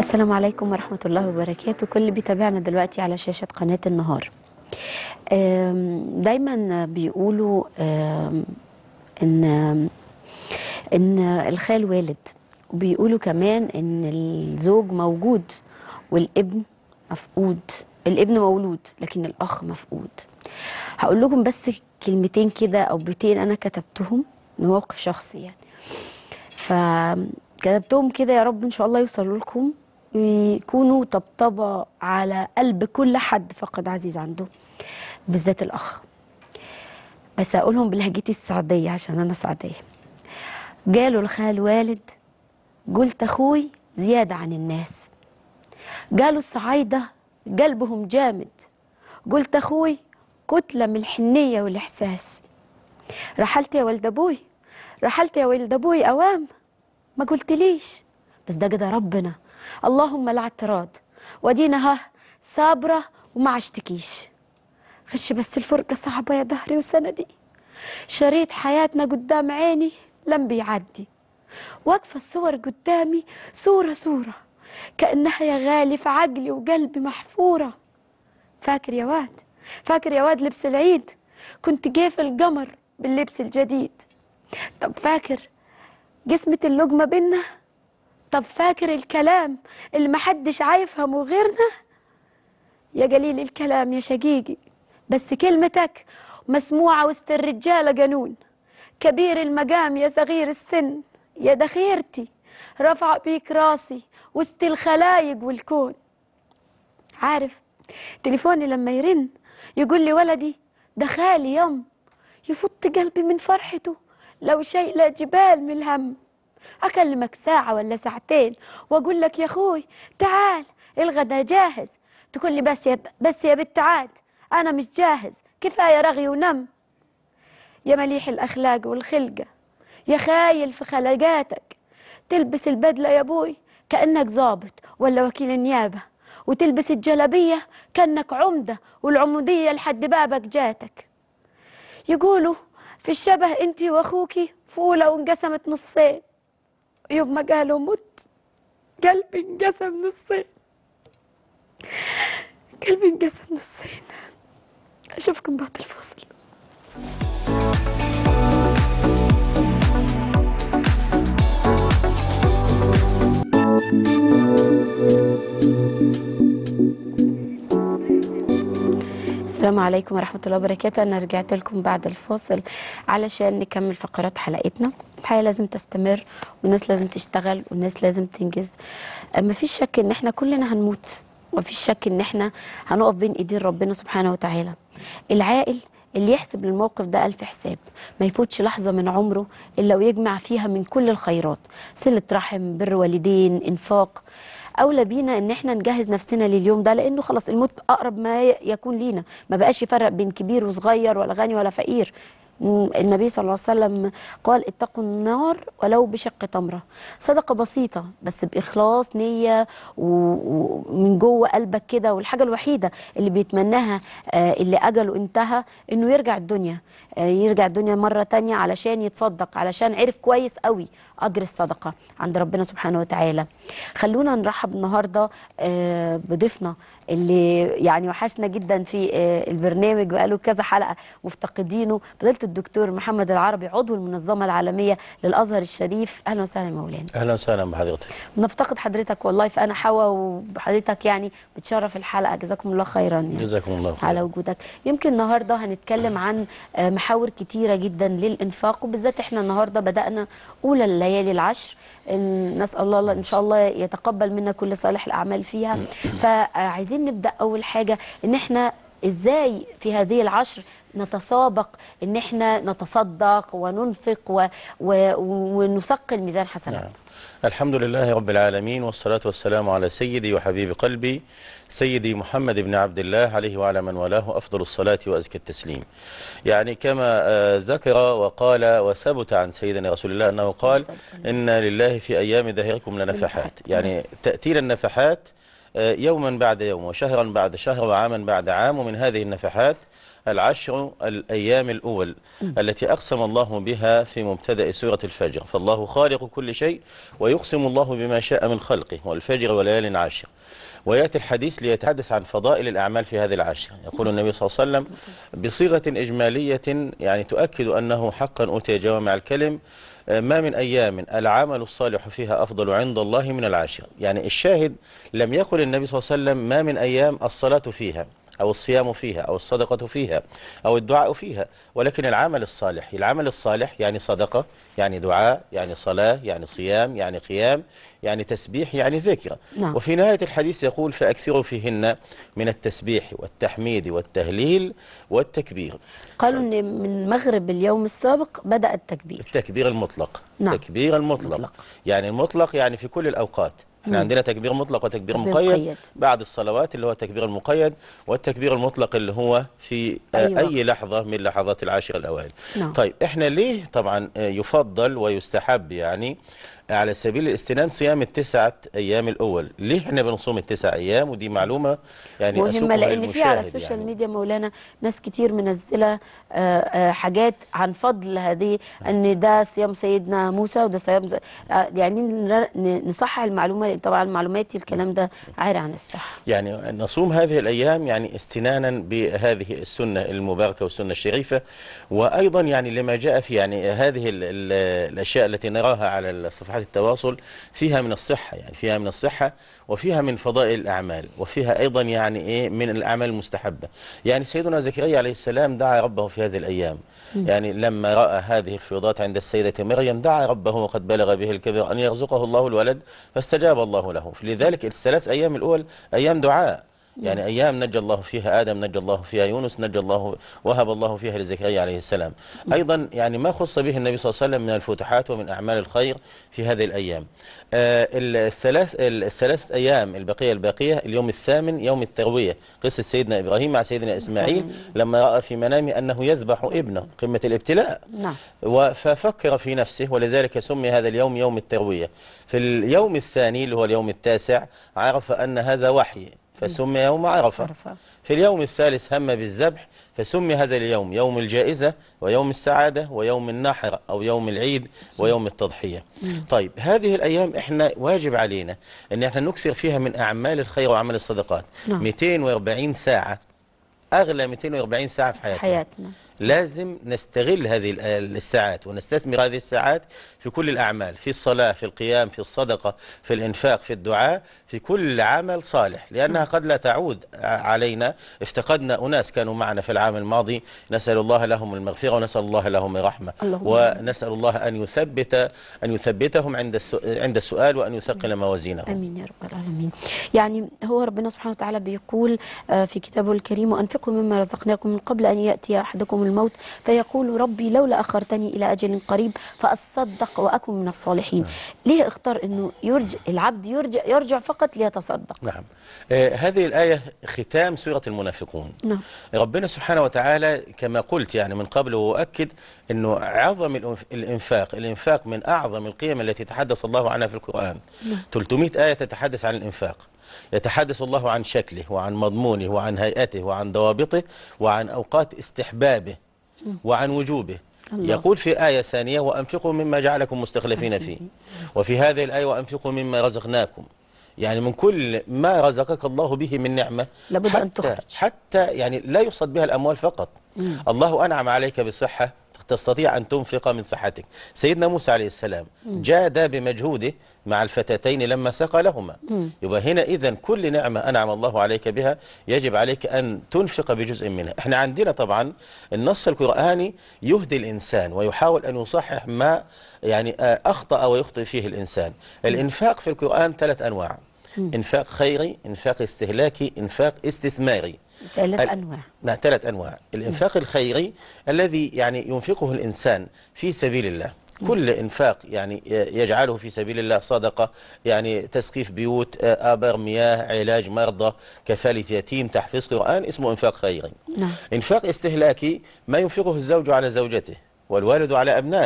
السلام عليكم ورحمة الله وبركاته كل اللي بيتابعنا دلوقتي على شاشة قناة النهار آم، دايما بيقولوا آم، ان ان الخال والد وبيقولوا كمان ان الزوج موجود والابن مفقود الابن مولود لكن الاخ مفقود هقول لكم بس كلمتين كده او بيتين انا كتبتهم من موقف شخصي يعني فكتبتهم كده يا رب ان شاء الله يوصلوا لكم ويكونوا طبطبة على قلب كل حد فقد عزيز عنده بالذات الأخ بس أقولهم بلهجتي السعدية عشان أنا سعدية جاله الخال والد قلت أخوي زيادة عن الناس جاله الصعايدة قلبهم جامد قلت أخوي كتلة من الحنية والإحساس رحلت يا ولد أبوي رحلت يا ولد أبوي أوام ما قلتليش بس ده كده ربنا اللهم لا اعتراض ودينا ها صابرة وما عشتكيش خش بس الفرقة صعبة يا دهري وسندي شريط حياتنا قدام عيني لم بيعدي واقفة الصور قدامي صورة صورة كأنها يا غالي في عقلي وقلبي محفورة فاكر يا واد فاكر يا واد لبس العيد كنت جاي القمر باللبس الجديد طب فاكر جسمة اللقمة بينا طب فاكر الكلام اللي محدش عايفهمه غيرنا يا قليل الكلام يا شقيقي بس كلمتك مسموعة وسط الرجالة جنون كبير المقام يا صغير السن يا دخيرتي رفع بيك راسي وسط الخلايق والكون عارف تليفوني لما يرن يقول لي ولدي ده خالي يم يفط قلبي من فرحته لو شايله جبال من الهم اكلمك ساعه ولا ساعتين واقول لك يا اخوي تعال الغدا جاهز تقول لي بس يا بس يا بنت عاد انا مش جاهز كفايه رغي ونم يا مليح الاخلاق والخلقه يا خايل في خلقاتك تلبس البدله يا ابوي كانك ظابط ولا وكيل النيابه وتلبس الجلابيه كانك عمده والعموديه لحد بابك جاتك يقولوا في الشبه انت واخوكي فوله وانقسمت نصين يوم ما قالوا مت قلبي انقسم نصين قلبي انقسم نصين اشوفكم بعد الفاصل السلام عليكم ورحمة الله وبركاته أنا رجعت لكم بعد الفاصل علشان نكمل فقرات حلقتنا الحياة لازم تستمر والناس لازم تشتغل والناس لازم تنجز ما فيش شك إن إحنا كلنا هنموت ما فيش شك إن إحنا هنقف بين إيدين ربنا سبحانه وتعالى العاقل اللي يحسب للموقف ده ألف حساب ما يفوتش لحظة من عمره إلا ويجمع فيها من كل الخيرات صلة رحم بر والدين إنفاق اولى بينا ان احنا نجهز نفسنا لليوم ده لانه خلاص الموت اقرب ما يكون لينا ما بقاش يفرق بين كبير وصغير ولا غني ولا فقير النبي صلى الله عليه وسلم قال اتقوا النار ولو بشق تمره صدقه بسيطه بس باخلاص نيه ومن جوه قلبك كده والحاجه الوحيده اللي بيتمناها اللي اجله انتهى انه يرجع الدنيا يرجع الدنيا مره تانية علشان يتصدق علشان عرف كويس قوي اجر الصدقه عند ربنا سبحانه وتعالى خلونا نرحب النهارده بضيفنا اللي يعني وحشنا جدا في البرنامج بقاله كذا حلقه مفتقدينه فضيله الدكتور محمد العربي عضو المنظمه العالميه للازهر الشريف اهلا وسهلا مولانا اهلا وسهلا بحضرتك نفتقد حضرتك والله فانا حوا وحضرتك يعني بتشرف الحلقه جزاكم الله خيرا يعني جزاكم الله خيرا على وجودك يمكن النهارده هنتكلم عن محاور كتيره جدا للانفاق وبالذات احنا النهارده بدانا اولى الليالي العشر نسال الله ان شاء الله يتقبل منا كل صالح الاعمال فيها فعايزين نبدا اول حاجه ان احنا ازاي في هذه العشر نتسابق ان احنا نتصدق وننفق و... و... ونثقل ميزان حسنات نعم. الحمد لله رب العالمين والصلاة والسلام على سيدي وحبيب قلبي سيدي محمد بن عبد الله عليه وعلى من والاه أفضل الصلاة وأزكى التسليم يعني كما ذكر وقال وثبت عن سيدنا رسول الله أنه قال إن لله في أيام دهركم لنفحات يعني تأتينا النفحات يوما بعد يوم وشهرا بعد شهر وعاما بعد عام ومن هذه النفحات العشر الأيام الأول التي أقسم الله بها في مبتدأ سورة الفجر فالله خالق كل شيء ويقسم الله بما شاء من خلقه والفجر وليال عشر ويأتي الحديث ليتحدث عن فضائل الأعمال في هذه العشر يقول النبي صلى الله عليه وسلم بصيغة إجمالية يعني تؤكد أنه حقا أوتي جوامع الكلم ما من أيام العمل الصالح فيها أفضل عند الله من العاشر يعني الشاهد لم يقل النبي صلى الله عليه وسلم ما من أيام الصلاة فيها أو الصيام فيها أو الصدقة فيها أو الدعاء فيها ولكن العمل الصالح العمل الصالح يعني صدقة يعني دعاء يعني صلاة يعني صيام يعني قيام يعني تسبيح يعني ذكر نعم. وفي نهاية الحديث يقول فأكثروا فيهن من التسبيح والتحميد والتهليل والتكبير قالوا ان من مغرب اليوم السابق بدا التكبير التكبير المطلق نعم. التكبير المطلق المطلق. يعني المطلق يعني في كل الأوقات احنا عندنا تكبير مطلق وتكبير تكبير مقيد, مقيد. بعد الصلوات اللي هو التكبير المقيد والتكبير المطلق اللي هو في آه، أي وقت. أي لحظة من لحظات العاشر الأوائل نعم. طيب احنا ليه طبعا آه، يفضل ويستحب يعني على سبيل الاستنان صيام التسعة أيام الأول ليه احنا بنصوم التسع أيام ودي معلومة يعني مهمه أسوقها لان في على للمشاهد السوشيال يعني. ميديا مولانا ناس كتير منزله آه، آه، حاجات عن فضل هذه ان ده صيام سيدنا موسى وده صيام ز- آه، يعني نر- ن- نصحح المعلومه لان طبعا معلوماتي الكلام ده عاري عن الصحه يعني نصوم هذه الأيام يعني استنانا بهذه السنة المباركة والسنة الشريفة وأيضا يعني لما جاء في يعني هذه ال ال الأشياء التي نراها على صفحات التواصل فيها من الصحة يعني فيها من الصحة وفيها من فضائل الأعمال وفيها أيضا يعني إيه من الأعمال المستحبة يعني سيدنا زكريا عليه السلام دعا ربه في هذه الأيام يعني لما رأى هذه الفيضات عند السيدة مريم دعا ربه وقد بلغ به الكبر أن يرزقه الله الولد فاستجاب الله له لذلك الثلاث أيام الأول أيام دعاء يعني أيام نجى الله فيها آدم نجى الله فيها يونس نجى الله وهب الله فيها لزكريا عليه السلام أيضا يعني ما خص به النبي صلى الله عليه وسلم من الفتوحات ومن أعمال الخير في هذه الأيام آه الثلاث الثلاث أيام البقية الباقية اليوم الثامن يوم التروية قصة سيدنا إبراهيم مع سيدنا إسماعيل إسماعيل. لما رأى في منامه أنه يذبح ابنه قمة الابتلاء نعم و- ففكر في نفسه ولذلك سمي هذا اليوم يوم التروية في اليوم الثاني اللي هو اليوم التاسع عرف أن هذا وحي فسمي يوم عرفة عرفة. في اليوم الثالث هم بالذبح فسمي هذا اليوم يوم الجائزة ويوم السعادة ويوم النحر أو يوم العيد ويوم التضحية طيب هذه الأيام إحنا واجب علينا أن احنا نكثر فيها من أعمال الخير وأعمال الصدقات نعم. 240 ساعة أغلى 240 ساعة في حياتنا حياتنا لازم نستغل هذه ال- الساعات ونستثمر هذه الساعات في كل الأعمال في الصلاة في القيام في الصدقة في الإنفاق في الدعاء في كل عمل صالح لأنها قد لا تعود ع- علينا افتقدنا أناس كانوا معنا في العام الماضي نسأل الله لهم المغفرة ونسأل الله لهم الرحمة اللهم ونسأل الله أن يثبت أن يثبتهم عند السؤ- عند السؤال وأن يثقل موازينهم امين يا رب العالمين يعني هو ربنا سبحانه وتعالى بيقول آه، في كتابه الكريم وانفقوا مما رزقناكم من قبل ان ياتي احدكم الموت فيقول ربي لولا اخرتني الى اجل قريب فاصدق واكن من الصالحين ليه اختار انه يرجع العبد يرجع يرجع فقط ليتصدق نعم آه هذه الآية ختام سورة المنافقون نعم ربنا سبحانه وتعالى كما قلت يعني من قبل وأؤكد أنه عظم الأنف- الإنفاق الإنفاق من أعظم القيم التي تحدث الله عنها في القرآن 300 آية تتحدث عن الإنفاق يتحدث الله عن شكله وعن مضمونه وعن هيئته وعن ضوابطه وعن أوقات استحبابه وعن وجوبه الله. يقول في آية ثانية وأنفقوا مما جعلكم مستخلفين فيه وفي هذه الآية وأنفقوا مما رزقناكم يعني من كل ما رزقك الله به من نعمة لابد أن حتى تخرج. حتى يعني لا يقصد بها الأموال فقط الله أنعم عليك بالصحة تستطيع أن تنفق من صحتك سيدنا موسى عليه السلام جاد بمجهوده مع الفتاتين لما سقى لهما يبقى هنا إذا كل نعمة أنعم الله عليك بها يجب عليك أن تنفق بجزء منها احنا عندنا طبعا النص القرآني يهدي الإنسان ويحاول أن يصحح ما يعني آه، أخطأ ويخطئ فيه الإنسان الإنفاق في القرآن ثلاث أنواع إنفاق خيري إنفاق استهلاكي إنفاق استثماري ثلاث ال- انواع نعم ثلاث أنواع الإنفاق الخيري الذي يعني ينفقه الإنسان في سبيل الله كل إنفاق يعني يجعله في سبيل الله صدقة يعني تسقيف بيوت آه، آبار مياه علاج مرضى كفالة يتيم تحفيظ قرآن اسمه إنفاق خيري نعم إنفاق استهلاكي ما ينفقه الزوج على زوجته والوالد على أبنائه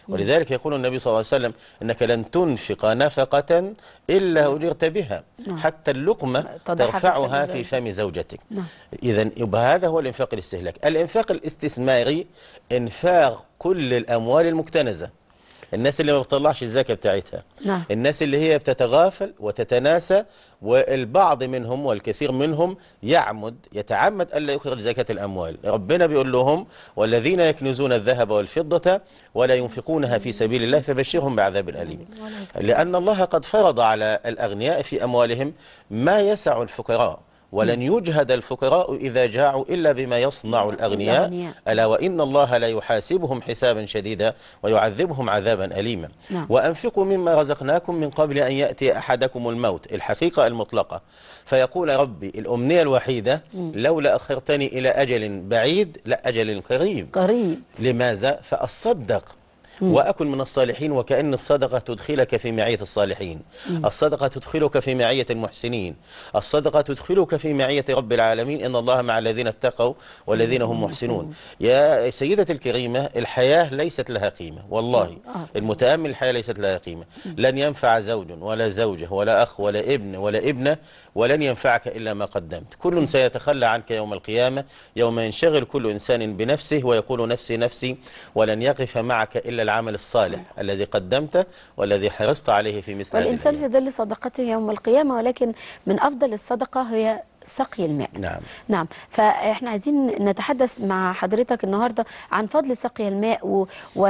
ولذلك يقول النبي صلى الله عليه وسلم انك لن تنفق نفقه الا اجرت بها نعم. حتى اللقمه تضعها في ترفعها فم في زوجك. فم زوجتك نعم. اذا يبقى هذا هو الانفاق الاستهلاك الانفاق الاستثماري انفاق كل الاموال المكتنزه الناس اللي ما بتطلعش الزكاه بتاعتها نعم. الناس اللي هي بتتغافل وتتناسى والبعض منهم والكثير منهم يعمد يتعمد الا يخرج زكاه الاموال ربنا بيقول لهم والذين يكنزون الذهب والفضه ولا ينفقونها في سبيل الله فبشرهم بعذاب اليم لان الله قد فرض على الاغنياء في اموالهم ما يسع الفقراء ولن يجهد الفقراء إذا جاعوا إلا بما يصنع الأغنياء الأغنياء. ألا وإن الله لا يحاسبهم حسابا شديدا ويعذبهم عذابا أليما نعم. وأنفقوا مما رزقناكم من قبل أن يأتي أحدكم الموت الحقيقة المطلقة فيقول ربي الأمنية الوحيدة لولا أخرتني إلى أجل بعيد لا أجل قريب قريب لماذا؟ فأصدق وأكن من الصالحين وكأن الصدقة تدخلك في معية الصالحين الصدقة تدخلك في معية المحسنين الصدقة تدخلك في معية رب العالمين إن الله مع الذين اتقوا والذين هم محسنون يا سيدتي الكريمة الحياة ليست لها قيمة والله آه. المتأمل الحياة ليست لها قيمة لن ينفع زوج ولا زوجة ولا أخ ولا ابن ولا ابنة ولن ينفعك إلا ما قدمت كل سيتخلى عنك يوم القيامة يوم ينشغل كل إنسان بنفسه ويقول نفسي نفسي ولن يقف معك إلا العمل الصالح الذي قدمته والذي حرصت عليه في مثل هذه والإنسان الأيام. في ظل صدقته يوم القيامة ولكن من أفضل الصدقة هي سقي الماء نعم نعم فاحنا عايزين نتحدث مع حضرتك النهارده عن فضل سقي الماء و... و...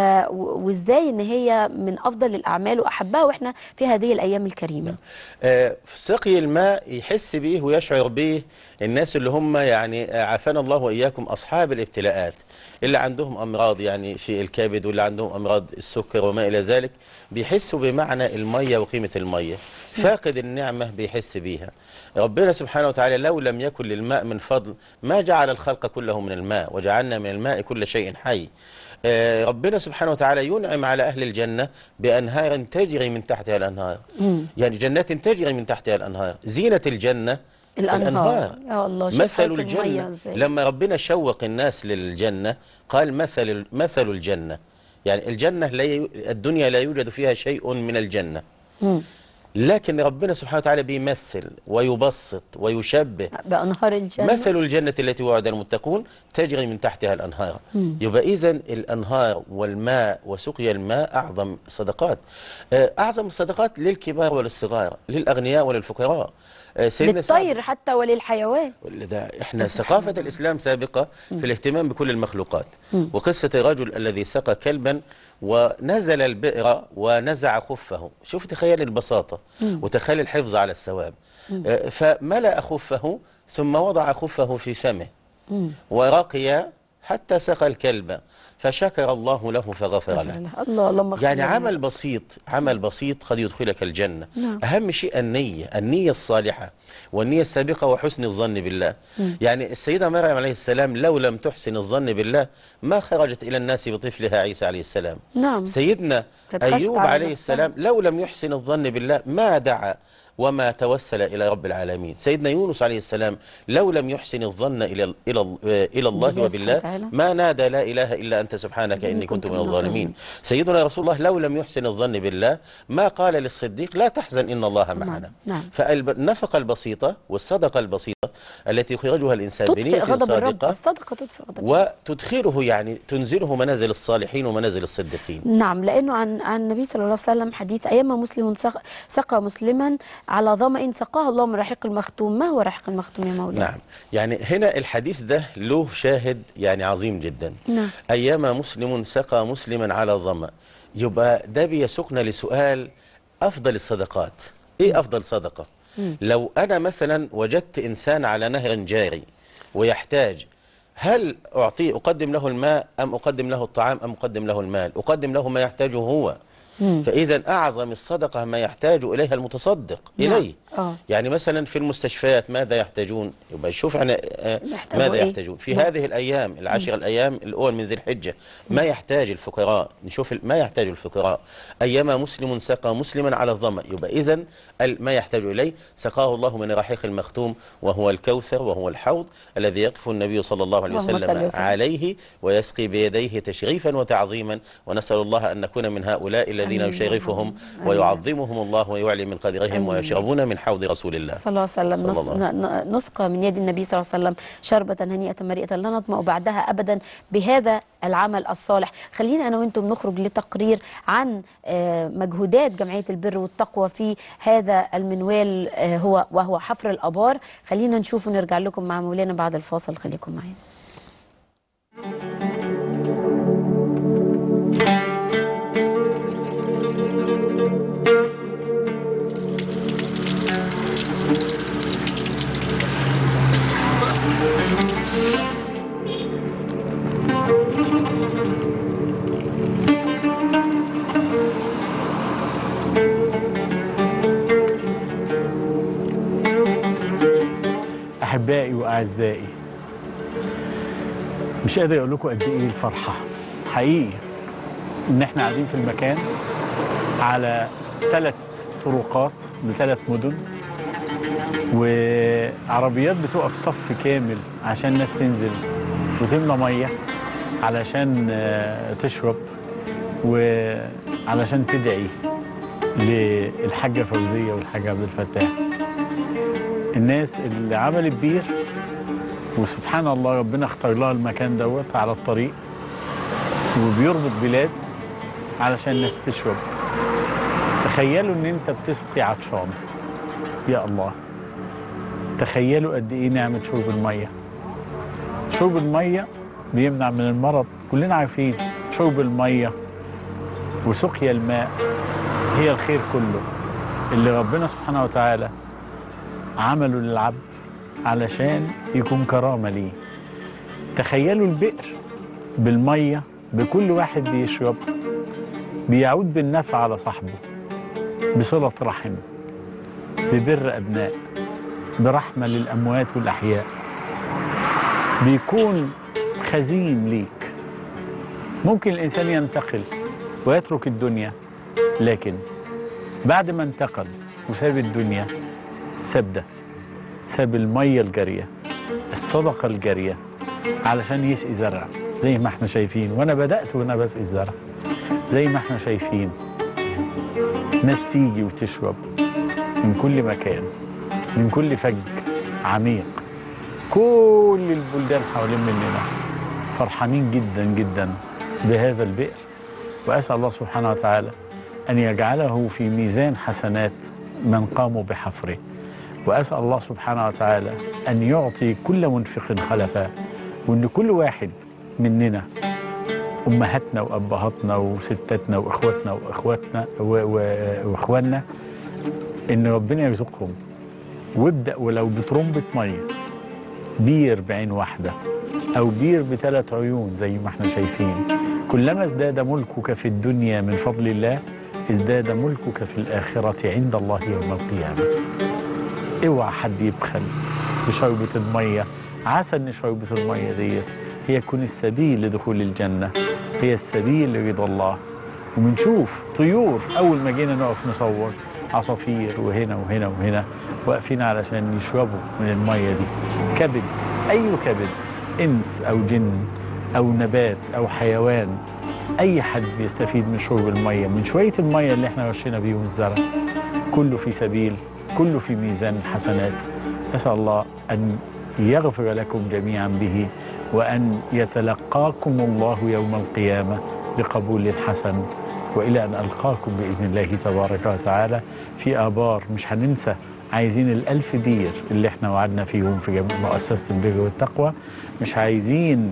وازاي ان هي من افضل الاعمال واحبها واحنا في هذه الايام الكريمه آه، سقي الماء يحس به ويشعر به الناس اللي هم يعني آه، عافانا الله واياكم اصحاب الابتلاءات اللي عندهم امراض يعني في الكبد واللي عندهم امراض السكر وما الى ذلك بيحسوا بمعنى الميه وقيمه الميه فاقد النعمه بيحس بيها ربنا سبحانه وتعالى لو لم يكن للماء من فضل ما جعل الخلق كله من الماء وجعلنا من الماء كل شيء حي آه، ربنا سبحانه وتعالى ينعم على أهل الجنة بأنهار تجري من تحتها الأنهار يعني جنات تجري من تحتها الأنهار زينة الجنة الانهار يا الله شوف مثل حضرتك المية الجنة إزاي. لما ربنا شوق الناس للجنة قال مثل مثل الجنة يعني الجنة لا ي... الدنيا لا يوجد فيها شيء من الجنة مم. لكن ربنا سبحانه وتعالى بيمثل ويبسط ويشبه بانهار الجنه مثل الجنة التي وعد المتقون تجري من تحتها الأنهار يبقى إذا الأنهار والماء وسقيا الماء أعظم صدقات آه، أعظم الصدقات للكبار وللصغار للأغنياء وللفقراء آه، سيدنا سعد للطير حتى وللحيوان ده احنا ثقافة الإسلام سابقة في الاهتمام بكل المخلوقات وقصة الرجل الذي سقى كلبا ونزل البئر ونزع خفه شوف تخيل البساطة وتخيل الحفظ على الثواب آه، فملأ خفه ثم وضع خفه في فمه ورقي حتى سقى الكلب فشكر الله له فغفر له الله اللهم اغفر يعني لنا. عمل بسيط عمل بسيط قد يدخلك الجنة نعم. أهم شيء النية النية الصالحة والنية السابقة وحسن الظن بالله يعني السيدة مريم عليه السلام لو لم تحسن الظن بالله ما خرجت إلى الناس بطفلها عيسى عليه السلام نعم سيدنا كانت خشت أيوب على عليه نفسها. السلام لو لم يحسن الظن بالله ما دعا وما توسل إلى رب العالمين سيدنا يونس عليه السلام لو لم يحسن الظن إلى إلى إلى الله بالله سبحانه وبالله وتعالى. ما نادى لا إله إلا أنت سبحانك إني كنت من الظالمين سيدنا رسول الله لو لم يحسن الظن بالله ما قال للصديق لا تحزن إن الله معنا نعم. فالنفقة البسيطة والصدقة البسيطة التي يخرجها الإنسان تطفئ بنية غضب الرب صادقة الصدقه تطفئ غضب الرب وتدخله يعني تنزله منازل الصالحين ومنازل الصديقين نعم لانه عن عن النبي صلى الله عليه وسلم حديث ايما مسلم سق- سقى مسلما على ظمأ سقاه الله من رحيق المختوم ما هو رحيق المختوم يا مولانا نعم يعني هنا الحديث ده له شاهد يعني عظيم جدا نعم. أيما مسلم سقى مسلما على ظمأ يبقى ده بيسوقنا لسؤال أفضل الصدقات إيه أفضل صدقة لو أنا مثلا وجدت إنسان على نهر جاري ويحتاج هل أعطيه أقدم له الماء أم أقدم له الطعام أم أقدم له المال أقدم له ما يحتاجه هو فإذا أعظم الصدقة ما يحتاج إليها المتصدق نعم. إليه آه. يعني مثلا في المستشفيات ماذا يحتاجون يبقى شوف احنا آه، محتاجوا ماذا إيه؟ يحتاجون في نعم. هذه الأيام العشر الأيام الأول من ذي الحجة ما يحتاج الفقراء نشوف ال- ما يحتاج الفقراء أيما مسلم سقى مسلما على الظمأ يبقى إذا ما يحتاج إليه سقاه الله من رحيق المختوم وهو الكوثر وهو الحوض الذي يقف النبي صلى الله عليه اللهم صل وسلم وسلم. عليه ويسقي بيديه تشريفا وتعظيما ونسأل الله أن نكون من هؤلاء الذين آمين. يشرفهم آمين. ويعظمهم الله ويعلي من قدرهم آمين. ويشربون من حوض رسول الله صلى الله عليه وسلم صلى نص- الله عليه ن- ن- نسقى من يد النبي صلى الله عليه وسلم شربة هنيئة مريئة لا نظمأ بعدها أبدا بهذا العمل الصالح خلينا أنا وأنتم نخرج لتقرير عن آه، مجهودات جمعية البر والتقوى في هذا المنوال آه، هو وهو حفر الآبار خلينا نشوف ونرجع لكم مع مولانا بعد الفاصل خليكم معانا احبائي واعزائي مش قادر اقول لكم قد ايه الفرحه حقيقي ان احنا قاعدين في المكان على ثلاث طرقات لثلاث مدن وعربيات بتقف صف كامل عشان الناس تنزل وتملى ميه علشان آه، تشرب وعلشان تدعي للحاجه فوزيه والحاجه عبد الفتاح الناس اللي عملت بير وسبحان الله ربنا اختار لها المكان دوت على الطريق وبيربط بلاد علشان الناس تشرب تخيلوا ان انت بتسقي عطشان يا الله تخيلوا قد ايه نعمه شرب الميه شرب الميه بيمنع من المرض كلنا عارفين شرب الميه وسقيا الماء هي الخير كله اللي ربنا سبحانه وتعالى عمله للعبد علشان يكون كرامة ليه تخيلوا البئر بالمية بكل واحد بيشرب بيعود بالنفع على صاحبه بصلة رحم ببر أبناء برحمة للأموات والأحياء بيكون خزين ليك ممكن الإنسان ينتقل ويترك الدنيا لكن بعد ما انتقل وساب الدنيا ساب ده ساب المية الجارية الصدقة الجارية علشان يسقي زرع زي ما احنا شايفين وانا بدأت وانا بسقي الزرع زي ما احنا شايفين ناس تيجي وتشرب من كل مكان من كل فج عميق كل البلدان حوالين مننا فرحانين جدا جدا بهذا البئر وأسأل الله سبحانه وتعالى أن يجعله في ميزان حسنات من قاموا بحفره وأسأل الله سبحانه وتعالى أن يعطي كل منفق خلفا وأن كل واحد مننا أمهاتنا وأبهاتنا وستاتنا وإخواتنا وإخواتنا و- و- وإخواننا إن ربنا يرزقهم وابدأ ولو بترمبة مية بير بعين واحدة أو بير بثلاث عيون زي ما احنا شايفين كلما ازداد ملكك في الدنيا من فضل الله ازداد ملكك في الآخرة عند الله يوم القيامة اوعى حد يبخل بشربة المية عسى ان شربة المية ديت هي تكون السبيل لدخول الجنة هي السبيل لرضا الله وبنشوف طيور أول ما جينا نقف نصور عصافير وهنا وهنا وهنا واقفين علشان يشربوا من المية دي كبد أي كبد إنس أو جن أو نبات أو حيوان أي حد بيستفيد من شرب المية من شوية المية اللي احنا رشينا بيهم الزرع كله في سبيل كله في ميزان الحسنات أسأل الله أن يغفر لكم جميعا به وأن يتلقاكم الله يوم القيامة بقبول حسن وإلى أن ألقاكم بإذن الله تبارك وتعالى في آبار مش هننسى عايزين الألف بير اللي احنا وعدنا فيهم في جم- مؤسسة البر والتقوى مش عايزين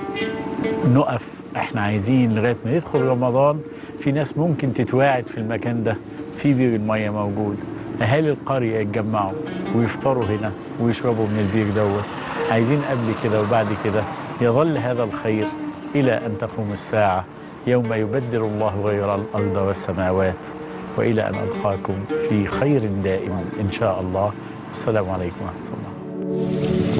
نقف احنا عايزين لغايه ما يدخل رمضان في ناس ممكن تتواعد في المكان ده في بير الميه موجود اهالي القريه يتجمعوا ويفطروا هنا ويشربوا من البير دوت عايزين قبل كده وبعد كده يظل هذا الخير الى ان تقوم الساعه يوم يبدل الله غير الأرض والسماوات وإلى أن ألقاكم في خير دائم إن شاء الله والسلام عليكم ورحمة الله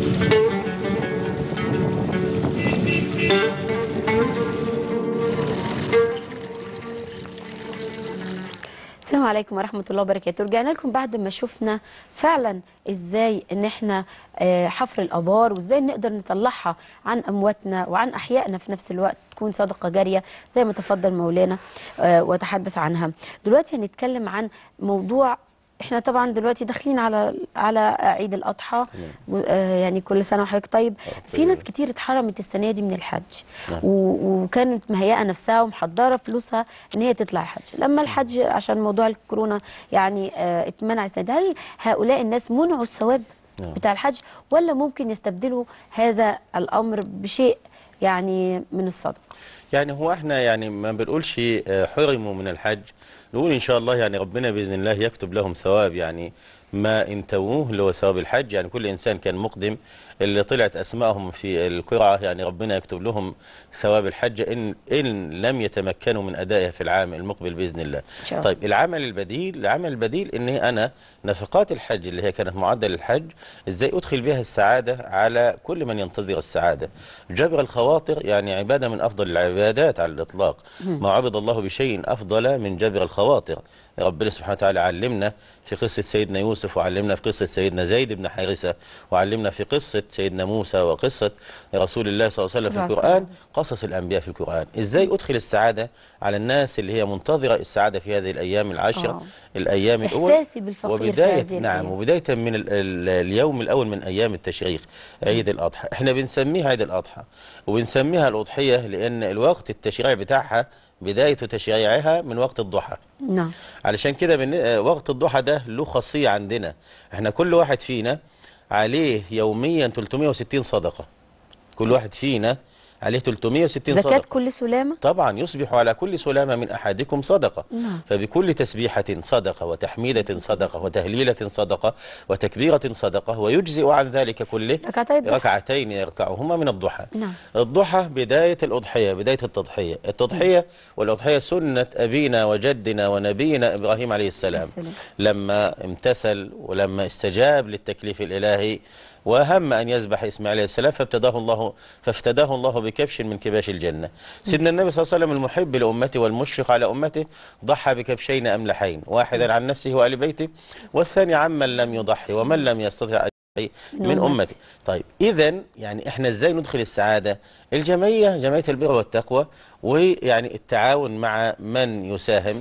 السلام عليكم ورحمة الله وبركاته رجعنا لكم بعد ما شفنا فعلا ازاي ان احنا آه، حفر الابار وازاي نقدر نطلعها عن امواتنا وعن احيائنا في نفس الوقت تكون صدقة جارية زي ما تفضل مولانا آه، وتحدث عنها دلوقتي هنتكلم عن موضوع احنا طبعا دلوقتي داخلين على على عيد الاضحى و- آه، يعني كل سنه وحضرتك طيب في ناس كتير اتحرمت السنه دي من الحج نعم. و- وكانت مهيئه نفسها ومحضره فلوسها ان هي تطلع الحج لما الحج عشان موضوع الكورونا يعني آه، اتمنع السنه دي هل هؤلاء الناس منعوا الثواب نعم. بتاع الحج ولا ممكن يستبدلوا هذا الامر بشيء يعني من الصدقه يعني هو احنا يعني ما بنقولش آه، حرموا من الحج نقول ان شاء الله يعني ربنا باذن الله يكتب لهم ثواب يعني ما انتووه اللي هو ثواب الحج يعني كل انسان كان مقدم اللي طلعت اسمائهم في القرعه يعني ربنا يكتب لهم ثواب الحج ان ان لم يتمكنوا من ادائها في العام المقبل باذن الله. إن شاء الله. طيب العمل البديل العمل البديل ان انا نفقات الحج اللي هي كانت معدل الحج ازاي ادخل بها السعاده على كل من ينتظر السعاده. جبر الخواطر يعني عباده من افضل العبادات على الاطلاق. ما عبد الله بشيء افضل من جبر الخواطر. ربنا سبحانه وتعالى علمنا في قصه سيدنا يوسف وعلمنا في قصه سيدنا زيد بن حارثه وعلمنا في قصه سيدنا موسى وقصه رسول الله صلى الله عليه وسلم في صلى الله عليه القران وسلم. قصص الانبياء في القران ازاي ادخل السعاده على الناس اللي هي منتظره السعاده في هذه الايام العشر آه. الايام الاول إحساسي بالفقير في وبدايه هذه نعم الأيام. وبدايه من ال ال اليوم الاول من ايام التشريق عيد الاضحى احنا بنسميها عيد الاضحى وبنسميها الاضحيه لان الوقت التشريعي بتاعها بدايه تشريعها من وقت الضحى نعم علشان كده بن... آه، وقت الضحى ده له خاصية عندنا احنا كل واحد فينا عليه يوميا 360 صدقة كل واحد فينا عليه 360 زكاه صدقة كل سلامه طبعا يصبح على كل سلامة من أحدكم صدقة نعم. فبكل تسبيحة صدقة وتحميدة صدقة وتهليلة صدقة وتكبيرة صدقة ويجزئ عن ذلك كله ركعتي الضحى. ركعتين يركعهما من الضحى نعم. الضحى بداية الأضحية بداية التضحية التضحية والأضحية سنة أبينا وجدنا ونبينا إبراهيم عليه السلام السلام. لما امتثل ولما استجاب للتكليف الإلهي وهم أن يذبح إسماعيل عليه السلام فابتداه الله فافتداه الله بكبش من كباش الجنة سيدنا النبي صلى الله عليه وسلم المحب لأمته والمشفق على أمته ضحى بكبشين أملحين واحدا عن نفسه وآل بيته والثاني عمن لم يضحي ومن لم يستطع أن يضحي من من أمته. أمته طيب إذا يعني إحنا إزاي ندخل السعادة الجمعية جمعية البر والتقوى ويعني التعاون مع من يساهم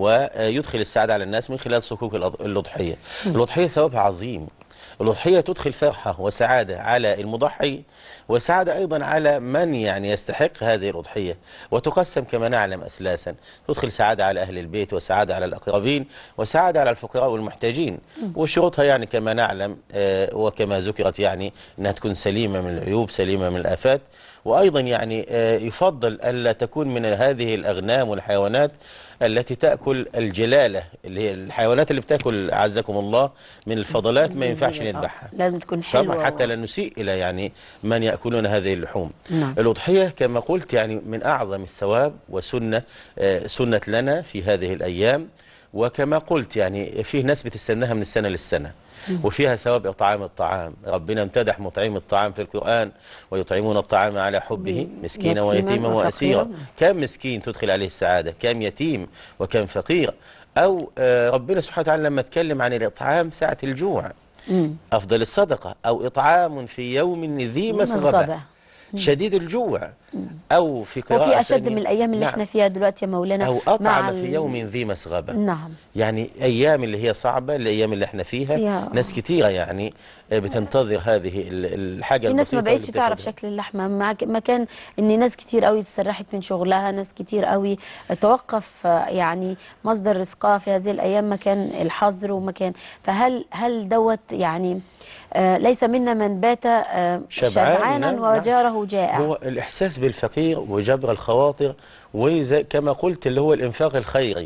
ويدخل السعادة على الناس من خلال صكوك الأض- الأضحية الأضحية ثوابها عظيم الأضحية تدخل فرحة وسعادة على المضحي وسعادة أيضا على من يعني يستحق هذه الأضحية وتقسم كما نعلم أسلاسا تدخل سعادة على أهل البيت وسعادة على الأقربين وسعادة على الفقراء والمحتاجين وشروطها يعني كما نعلم آه، وكما ذكرت يعني أنها تكون سليمة من العيوب سليمة من الآفات وأيضا يعني آه، يفضل ألا تكون من هذه الأغنام والحيوانات التي تأكل الجلالة اللي هي الحيوانات اللي بتأكل أعزكم الله من الفضلات ما ينفعش آه، نذبحها لازم تكون حلوه طبعا حتى و- لا نسيء الى يعني من ياكلون هذه اللحوم نعم. الاضحيه كما قلت يعني من اعظم الثواب وسنه آه، سنه لنا في هذه الايام وكما قلت يعني فيه ناس بتستناها من السنه للسنه وفيها ثواب اطعام الطعام ربنا امتدح مطعم الطعام في القران ويطعمون الطعام على حبه مسكينا يتيما ويتيما وفقيرا. واسيرا كم مسكين تدخل عليه السعاده كم يتيم وكم فقير او آه، ربنا سبحانه وتعالى لما اتكلم عن الاطعام ساعه الجوع مم. أفضل الصدقة أو إطعام في يوم ذي مسغبة مسغبة. شديد الجوع أو في قراءة وفي اشد ثانية- من الايام اللي نعم. احنا فيها دلوقتي يا مولانا أو مع أطعم ال- في يوم ذي مسغبة نعم يعني أيام اللي هي صعبة الأيام اللي احنا فيها فيها- ناس كثيرة يعني آه، بتنتظر هذه ال- الحاجة في ناس ما البسيطة بقتش اللي تعرف بتاخدها. شكل اللحمه مع ك- مكان ان ناس كتير قوي تسرحت من شغلها ناس كتير قوي توقف آه، يعني مصدر رزقها في هذه الايام مكان الحظر ومكان فهل هل دوت يعني آه ليس منا من بات آه شبعان، شبعانا نعم، وجاره جائع هو الإحساس بالفقير وجبر الخواطر وكما قلت اللي هو الإنفاق الخيري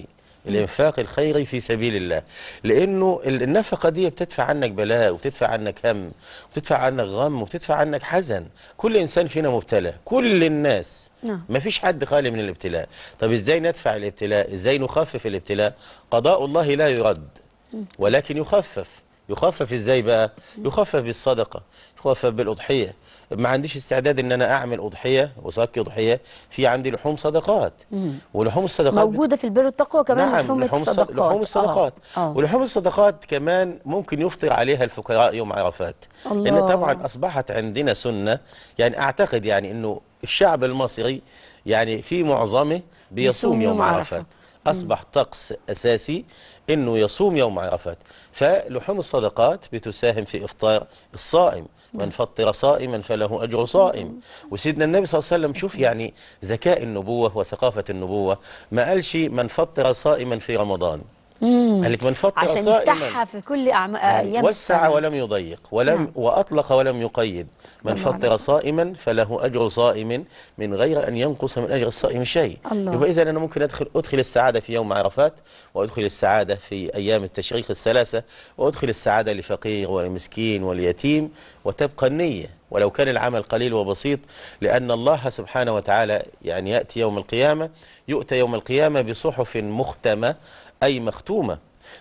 الانفاق الخيري في سبيل الله لانه ال- النفقه دي بتدفع عنك بلاء وتدفع عنك هم وتدفع عنك غم وتدفع عنك حزن كل انسان فينا مبتلى كل الناس نعم. ما فيش حد خالي من الابتلاء طب ازاي ندفع الابتلاء ازاي نخفف الابتلاء قضاء الله لا يرد ولكن يخفف يخفف ازاي بقى يخفف بالصدقه يخفف بالاضحيه ما عنديش استعداد ان انا اعمل اضحيه وصكي اضحيه في عندي لحوم صدقات ولحوم الصدقات بت- موجوده في البر والتقوى كمان نعم لحوم لحوم الصد- الصدقات لحوم الصدقات آه. آه. ولحوم الصدقات كمان ممكن يفطر عليها الفقراء يوم عرفات الله. لان طبعا اصبحت عندنا سنه يعني اعتقد يعني انه الشعب المصري يعني في معظمه بيصوم يوم عرفات اصبح طقس اساسي انه يصوم يوم عرفات فلحوم الصدقات بتساهم في افطار الصائم من فطر صائما فله اجر صائم وسيدنا النبي صلى الله عليه وسلم شوف يعني ذكاء النبوه وثقافه النبوه ما قالش من فطر صائما في رمضان قال لك من فطر عشان صائما يفتحها في كل أعم... يعني ايام وسع السنة. ولم يضيق ولم نعم. واطلق ولم يقيد من الله عليه فطر وسلم. صائما فله اجر صائم من غير ان ينقص من اجر الصائم شيء الله. يبقى اذا انا ممكن ادخل ادخل السعاده في يوم عرفات وادخل السعاده في ايام التشريق الثلاثه وادخل السعاده لفقير والمسكين واليتيم وتبقى النيه ولو كان العمل قليل وبسيط لان الله سبحانه وتعالى يعني ياتي يوم القيامه يؤتى يوم القيامه بصحف مختمه اي مختومه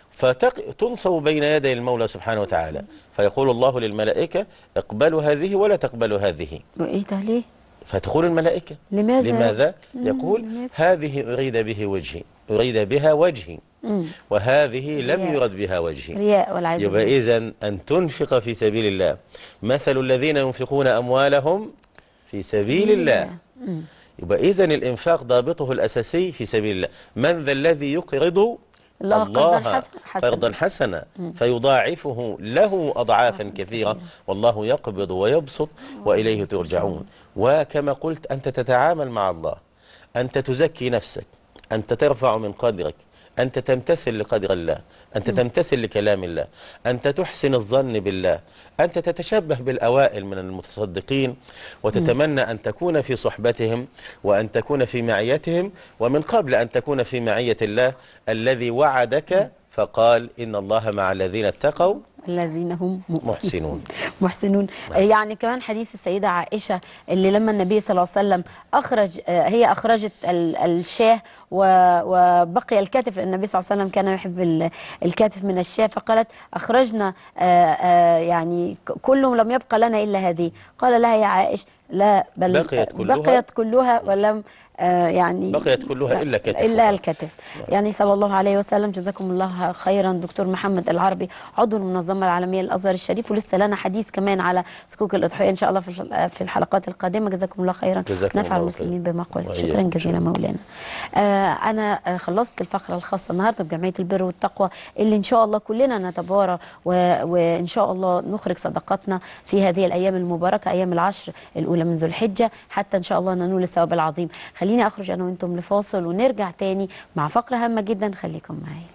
فتنصب بين يدي المولى سبحانه وتعالى فيقول الله للملائكة اقبلوا هذه ولا تقبلوا هذه وايه ده ليه؟ فتقول الملائكة لماذا؟ لماذا؟ مم، يقول لماذا؟ هذه أريد به وجهي أريد بها وجهي مم. وهذه لم رياء. يرد بها وجهي رياء والعياذ يبقى بالله إذا أن تنفق في سبيل الله مثل الذين ينفقون أموالهم في سبيل الله مم. يبقى إذا الإنفاق ضابطه الأساسي في سبيل الله من ذا الذي يقرض الله قرضاً حسن- حسنا. قرضا حسنا فيضاعفه له أضعافا كثيرة والله يقبض ويبسط وإليه ترجعون وكما قلت أنت تتعامل مع الله أنت تزكي نفسك أنت ترفع من قدرك أنت تمتثل لقدر الله أنت تمتثل لكلام الله أنت تحسن الظن بالله أنت تتشبه بالأوائل من المتصدقين وتتمنى أن تكون في صحبتهم وأن تكون في معيتهم ومن قبل أن تكون في معية الله الذي وعدك فقال إن الله مع الذين اتقوا الذين هم مؤمنون. محسنون محسنون يعني كمان حديث السيدة عائشة اللي لما النبي صلى الله عليه وسلم أخرج آه، هي أخرجت ال- الشاه و- وبقي الكتف لأن النبي صلى الله عليه وسلم كان يحب ال- الكتف من الشاه فقالت أخرجنا آه، آه، يعني ك- كله لم يبقى لنا إلا هذه قال لها يا عائش لا بل بقيت كلها؟ بقيت كلها ولم آه، يعني بقيت كلها إلا كتف إلا فقط. الكتف يعني صلى الله عليه وسلم جزاكم الله خيرا دكتور محمد العربي عضو المنظمة العالمية للأزهر الشريف ولسه لنا حديث كمان على صكوك الأضحية إن شاء الله في الح- في الحلقات القادمة جزاكم الله خيرا جزاكم نفع الله المسلمين خير. بما قلت وإياكم. شكرا جزيلا مولانا آه أنا آه خلصت الفقرة الخاصة النهاردة بجمعية البر والتقوى اللي إن شاء الله كلنا نتبارى و- وإن شاء الله نخرج صدقاتنا في هذه الأيام المباركة أيام العشر الأولى من ذو الحجة حتى إن شاء الله ننول الثواب العظيم خليني أخرج أنا وأنتم لفاصل ونرجع تاني مع فقرة هامة جدا خليكم معايا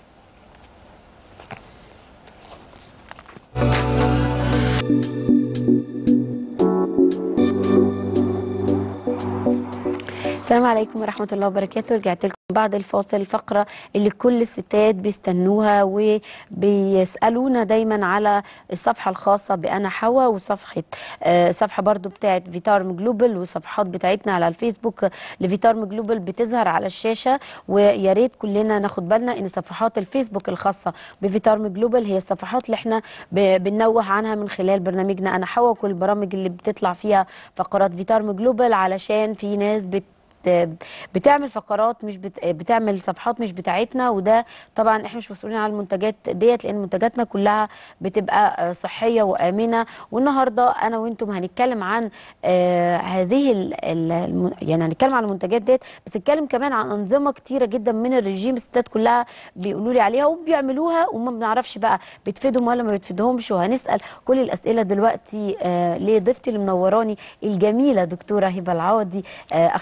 السلام عليكم ورحمة الله وبركاته رجعت لكم بعد الفاصل الفقرة اللي كل الستات بيستنوها وبيسألونا دايما على الصفحة الخاصة بأنا حوا وصفحة آه، صفحة برضو بتاعت فيتارم جلوبال والصفحات بتاعتنا على الفيسبوك لفيتارم جلوبال بتظهر على الشاشة ويا ريت كلنا ناخد بالنا ان صفحات الفيسبوك الخاصة بفيتارم جلوبال هي الصفحات اللي احنا ب- بننوه عنها من خلال برنامجنا أنا حوا وكل البرامج اللي بتطلع فيها فقرات فيتارم جلوبال علشان في ناس بت بتعمل فقرات مش بت... بتعمل صفحات مش بتاعتنا وده طبعا احنا مش مسؤولين عن المنتجات ديت لان منتجاتنا كلها بتبقى آه، صحيه وامنه والنهارده انا وانتم هنتكلم عن آه هذه ال... ال... الم- يعني هنتكلم عن المنتجات ديت بس نتكلم كمان عن انظمه كتيره جدا من الرجيم الستات كلها بيقولوا لي عليها وبيعملوها وما بنعرفش بقى بتفيدهم ولا ما بتفيدهمش وهنسال كل الاسئله دلوقتي آه لضيفتي اللي منوراني الجميله دكتوره هبه العوضي آه اخصائيه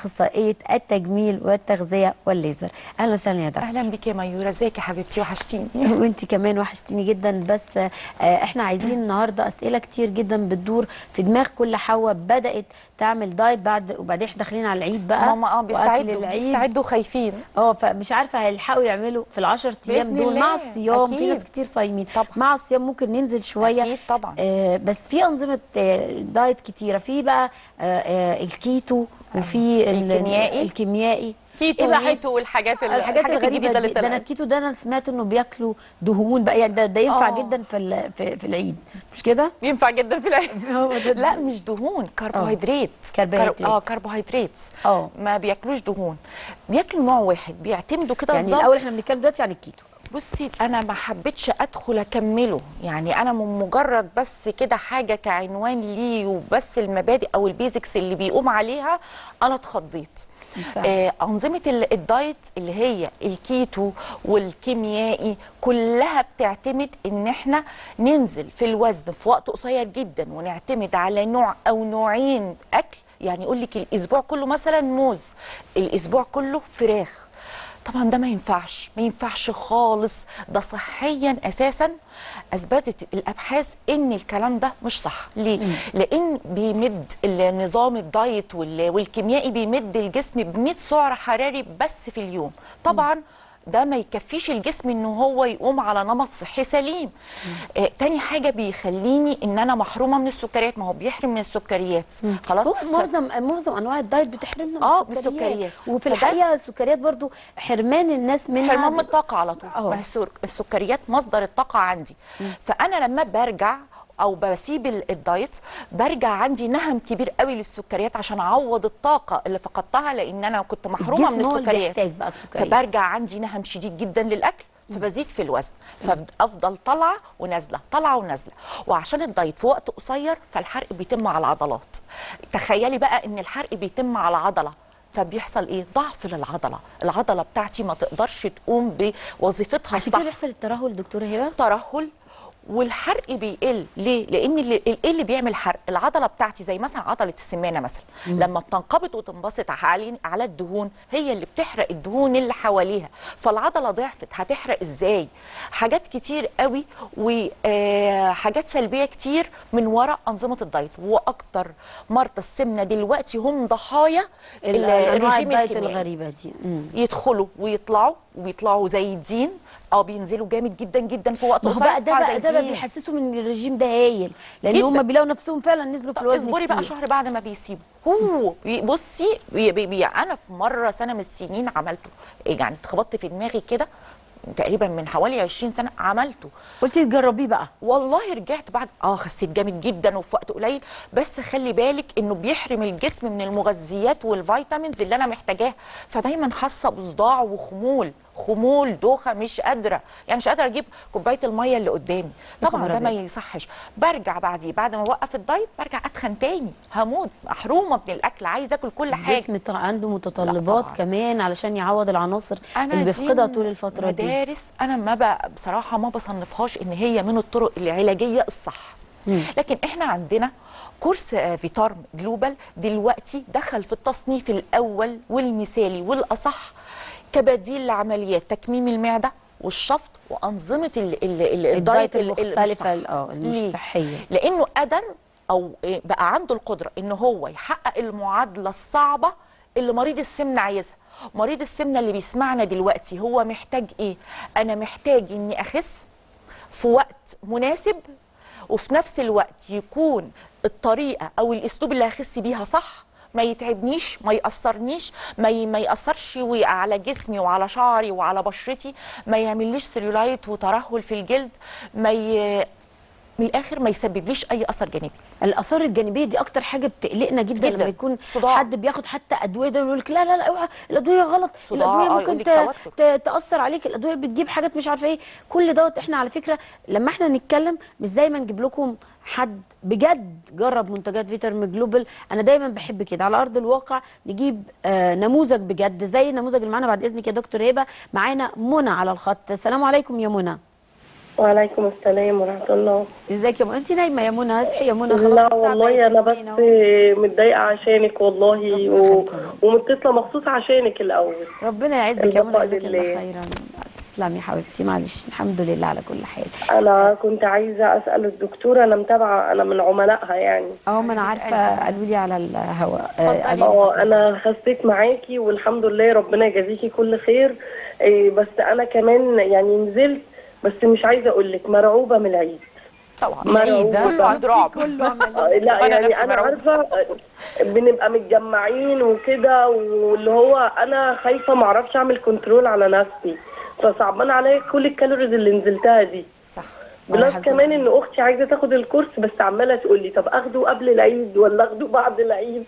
كليه التجميل والتغذيه والليزر اهلا وسهلا يا دكتور اهلا بك يا ميوره ازيك يا حبيبتي وحشتيني وانت كمان وحشتيني جدا بس آه، احنا عايزين النهارده اسئله كتير جدا بتدور في دماغ كل حواء بدات تعمل دايت بعد وبعدين احنا داخلين على العيد بقى ماما اه وأكل بيستعدوا العيد. بيستعدوا خايفين اه فمش عارفه هيلحقوا يعملوا في العشر ايام بإذن دول الله، مع الصيام في أكيد. ناس كتير صايمين طبعا. مع الصيام ممكن ننزل شويه أكيد طبعا. آه بس في انظمه آه دايت كتيره في بقى آه آه الكيتو وفي ال- الكيميائي. الكيميائي كيتو إيه بقى حت- وميتو والحاجات ال- الحاجات الغريبه الجديده اللي دي ده انا طلعت الكيتو ده انا سمعت انه بياكلوا دهون بقى يعني ده, ده ينفع آه. جدا في ال- في, في العيد مش كده؟ ينفع جدا في العيد هو ده- لا مش دهون كربوهيدرات كربوهيدرات. كر- اه كربوهيدرات اه. ما بياكلوش دهون بياكلوا نوع واحد بيعتمدوا كده يعني نظام الاول احنا بنتكلم دلوقتي عن الكيتو بصي انا ما حبيتش ادخل اكمله يعني انا من مجرد بس كده حاجه كعنوان ليه وبس المبادئ او البيزكس اللي بيقوم عليها انا اتخضيت فعلا. آه انظمه ال- الدايت اللي هي الكيتو والكيميائي كلها بتعتمد ان احنا ننزل في الوزن في وقت قصير جدا ونعتمد على نوع او نوعين اكل يعني يقول لك الاسبوع كله مثلا موز الاسبوع كله فراخ طبعا ده ما ينفعش ما ينفعش خالص ده صحيا اساسا اثبتت الابحاث ان الكلام ده مش صح ليه لان بيمد النظام الدايت وال- والكيميائي بيمد الجسم ب 100 سعر حراري بس في اليوم طبعا ده ما يكفيش الجسم ان هو يقوم على نمط صحي سليم آه تاني حاجه بيخليني ان انا محرومه من السكريات ما هو بيحرم من السكريات خلاص هو ف- معظم معظم انواع الدايت بتحرمنا من آه، من السكريات السكريات. وفي فده- الحقيقه السكريات برضو حرمان الناس منها حرمان من الطاقة على طول أهو. ما هي السر- السكريات مصدر الطاقة عندي فأنا لما برجع أو بسيب ال- الدايت برجع عندي نهم كبير قوي للسكريات عشان أعوض الطاقة اللي فقدتها لأن أنا كنت محرومة من الجسم هو اللي السكريات بيحتاج بقى السكريات. فبرجع عندي نهم شديد جدا للأكل فبزيد في الوزن فافضل طالعه ونازله طالعه ونازله وعشان الدايت في وقت قصير فالحرق بيتم على العضلات تخيلي بقى ان الحرق بيتم على عضله فبيحصل ايه ضعف للعضله العضله بتاعتي ما تقدرش تقوم بوظيفتها عشان الصح كده بيحصل الترهل دكتوره هبه ترهل والحرق بيقل ليه لان اللي ايه اللي بيعمل حرق العضله بتاعتي زي مثلا عضله السمانه مثلا لما بتنقبض وتنبسط على على الدهون هي اللي بتحرق الدهون اللي حواليها فالعضله ضعفت هتحرق ازاي حاجات كتير قوي وحاجات سلبيه كتير من وراء انظمه الدايت واكتر مرضى السمنه دلوقتي هم ضحايا ال- انواع الرجيم الدايت الكيميائي الغريبه دي مم. يدخلوا ويطلعوا ويطلعوا زي الدين اه بينزلوا جامد جدا جدا في وقت ما هو قصير بقى ده يطلع بقى زي ده بقى الدين. بيحسسوا من الرجيم ده هايل لان جداً. هم بيلاقوا نفسهم فعلا نزلوا في طب الوزن اصبري بقى كتير. شهر بعد ما بيسيبوا هو بي- بصي بي بي بي انا في مره سنه من السنين عملته يعني اتخبطت في دماغي كده تقريبا من حوالي 20 سنه عملته قلتي تجربيه بقى والله رجعت بعد اه خسيت جامد جدا وفي وقت قليل بس خلي بالك انه بيحرم الجسم من المغذيات والفيتامينز اللي انا محتاجاها فدايما حاسه بصداع وخمول خمول دوخه مش قادره يعني مش قادره اجيب كوبايه الميه اللي قدامي طبعا خبر ده ما أبيض. يصحش برجع بعديه بعد ما اوقف الدايت برجع اتخن تاني هموت محرومه من الاكل عايزه اكل كل حاجه الجسم طبعاً عنده متطلبات طبعاً. كمان علشان يعوض العناصر انا اللي دي بيفقدها من طول الفتره دي مدارس انا ما بقى بصراحه ما بصنفهاش ان هي من الطرق العلاجيه الصح لكن احنا عندنا كورس آه، فيتارم جلوبال دلوقتي دخل في التصنيف الاول والمثالي والاصح كبديل لعمليات تكميم المعده والشفط وانظمه ال ال ال الدايت ال- ال- المختلفه المش صح. اه المش ليه؟ صحيه لانه قدر او إيه بقى عنده القدره ان هو يحقق المعادله الصعبه اللي مريض السمنه عايزها مريض السمنه اللي بيسمعنا دلوقتي هو محتاج ايه انا محتاج اني اخس في وقت مناسب وفي نفس الوقت يكون الطريقه او الاسلوب اللي هخس بيها صح ما يتعبنيش ما يأثرنيش ما ي... ما يأثرش و- على جسمي وعلى شعري وعلى بشرتي ما يعمليش سيلولايت وترهل في الجلد ما ي... من الاخر ما يسببليش اي اثر جانبي الاثار الجانبيه دي اكتر حاجه بتقلقنا جدا, جداً. لما يكون صداع. حد بياخد حتى ادويه ده يقول لك لا لا لا اوعى الادويه غلط صداع، الادويه آه، ممكن يقول لك ت- توتر. ت- تاثر عليك الادويه بتجيب حاجات مش عارفه ايه كل دوت احنا على فكره لما احنا نتكلم مش دايما نجيب لكم حد بجد جرب منتجات فيترم جلوبال انا دايما بحب كده على ارض الواقع نجيب آه نموذج بجد زي النموذج اللي معانا بعد اذنك يا دكتور هبه معانا منى على الخط السلام عليكم يا منى وعليكم السلام ورحمة الله ازيك يا منى انت نايمه يا منى اصحي يا منى خلاص لا الساعة والله بقت أنا بس اتنين أهو. متضايقة عشانك والله ربنا و... يخليك يا رب. ومتصلة مخصوص عشانك الأول ربنا يعزك يا منى البقاء جزاك الله لله. خيرا تسلمي يا حبيبتي معلش الحمد لله على كل حال أنا كنت عايزة أسأل الدكتورة أنا متابعة أنا من عملائها يعني اه ما انا عارفه قالوا لي على الهواء آه، اتفضلي. قالوا اه انا خسيت معاكي والحمد لله ربنا يجازيكي كل خير إيه بس انا كمان يعني نزلت بس مش عايزه اقول لك مرعوبه من العيد طبعا مرعوبة. العيد ده كله عند رعب كله عمل آه، لا وأنا يعني نفسي انا مرعوبة. عارفه آه، بنبقى متجمعين وكده واللي هو انا خايفه ما اعرفش اعمل كنترول على نفسي فصعبان عليا كل الكالوريز اللي نزلتها دي صح بلس حبيبتي. كمان ان اختي عايزه تاخد الكورس بس عماله تقول لي طب اخده قبل العيد ولا اخده بعد العيد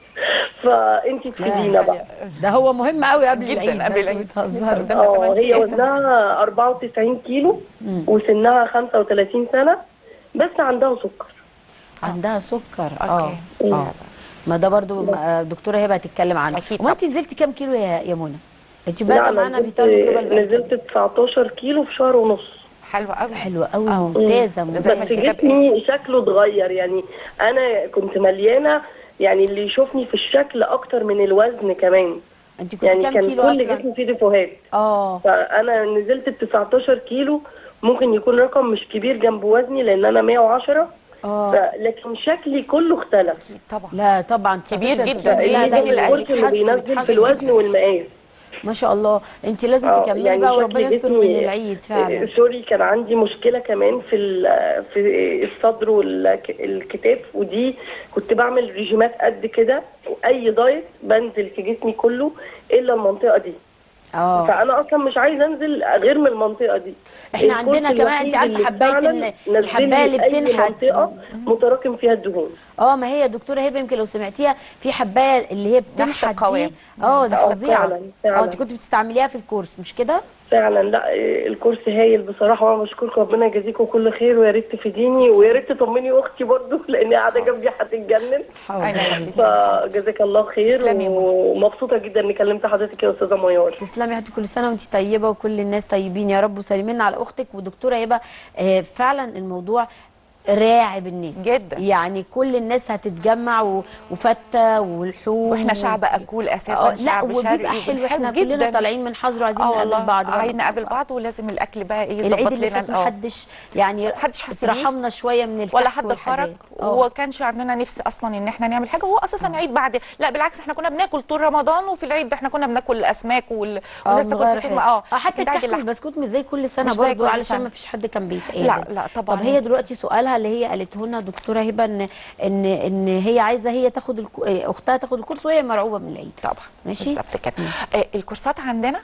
فانت تفيدينا بقى ده هو مهم قوي قبل جداً العيد قبل ده العيد. انتوا لسه بتهزروا. قدامنا اه 8 هي أيام. وزنها 94 كيلو وسنها 35 سنه بس عندها سكر عندها سكر اه أوكي. اه ما ده برضو ما- دكتوره هبه هتتكلم عنه أكيد وما انت نزلتي كام كيلو يا يا منى انت لا بادئه انا معانا نزلت, فيتال جلوبال بقالك نزلت 19 كيلو في شهر ونص حلوه قوي حلوه قوي آه. ممتازه زي ما بس ممتازه الكتاب جسمي شكله اتغير يعني انا كنت مليانه يعني اللي يشوفني في الشكل اكتر من الوزن كمان انت كنت يعني كام كان كيلو كل اصلا جسمي فيه ديفوهات اه فانا نزلت ال 19 كيلو ممكن يكون رقم مش كبير جنب وزني لان انا 110 اه ف- لكن شكلي كله اختلف اكيد طبعا لا طبعا كبير 19 جداً. كيلو. إيه لا لا اللي لا الكورس اللي بيتحسن- بينزل في بيتحسن الوزن جداً. والمقاس ما شاء الله انت لازم اه تكملي يعني بقى شكل وربنا يستر جسمي- من العيد فعلا آه، سوري كان عندي مشكله كمان في ال- في الصدر والكتاف ودي كنت بعمل ريجيمات قد كده واي دايت بنزل في جسمي كله الا المنطقه دي اه فانا اصلا مش عايزه انزل غير من المنطقه دي احنا الكورس عندنا كمان انت الوحيد عارفه اللي حبايه فعلاً ال- نزل الحبايه اللي لي أي بتنحت منطقه متراكم فيها الدهون اه ما هي دكتوره هبه يمكن لو سمعتيها في حبايه اللي هي بتنحت القوام. دي اه دي آه، فظيعه فعلاً، فعلاً. اه انت كنت بتستعمليها في الكورس مش كده؟ فعلا لا إيه، الكورس هايل بصراحه وانا بشكركم ربنا يجازيكم كل خير ويا ريت تفيديني ويا ريت تطمني اختي برضو لان قاعده جنبي هتتجنن حاضر أنا حبيبتي. حبيبتي. فجزاك الله خير تسلمي يا منى. ومبسوطه جدا اني كلمت حضرتك يا استاذه ميار تسلمي يا حبيبتي كل سنه وانت طيبه وكل الناس طيبين يا رب وسلمينا على اختك ودكتوره هبه آه، فعلا الموضوع راعب الناس جدا. يعني كل الناس هتتجمع و- وفته والحوم واحنا و- شعب اكول اه اساسا لا شعب شرقي وبيبقى حلو وبنحب احنا كلنا جداً. طالعين من حظر وعايزين اه نقابل والله بعض برضه. عايزين نقابل بعض ولازم الاكل بقى ايه العيد يظبط اللي لنا فات اه محدش يعني محدش حس بيه. اترحمنا شويه من الكحك ولا حد والحاجات. خرج اه. وما كانش عندنا نفس اصلا ان احنا نعمل حاجه هو اساسا عيد بعد لا بالعكس احنا كنا بناكل طول رمضان وفي العيد ده احنا كنا بناكل الاسماك وال... اه والناس نغير تاكل فسيخ حاجة. اه اه حتى كان ده عيد الكحك اللحم. والبسكوت مش زي كل سنه مش زي برضه كل علشان سنة. ما فيش حد كان بيتقابل لا، لا، طبعاً. طب هي دلوقتي سؤالها اللي هي قالته لنا دكتوره هبه ان ان ان هي عايزه هي تاخد الكو... اه، اختها تاخد الكورس وهي مرعوبه من العيد طبعا ماشي. بالظبط كده آه الكورسات عندنا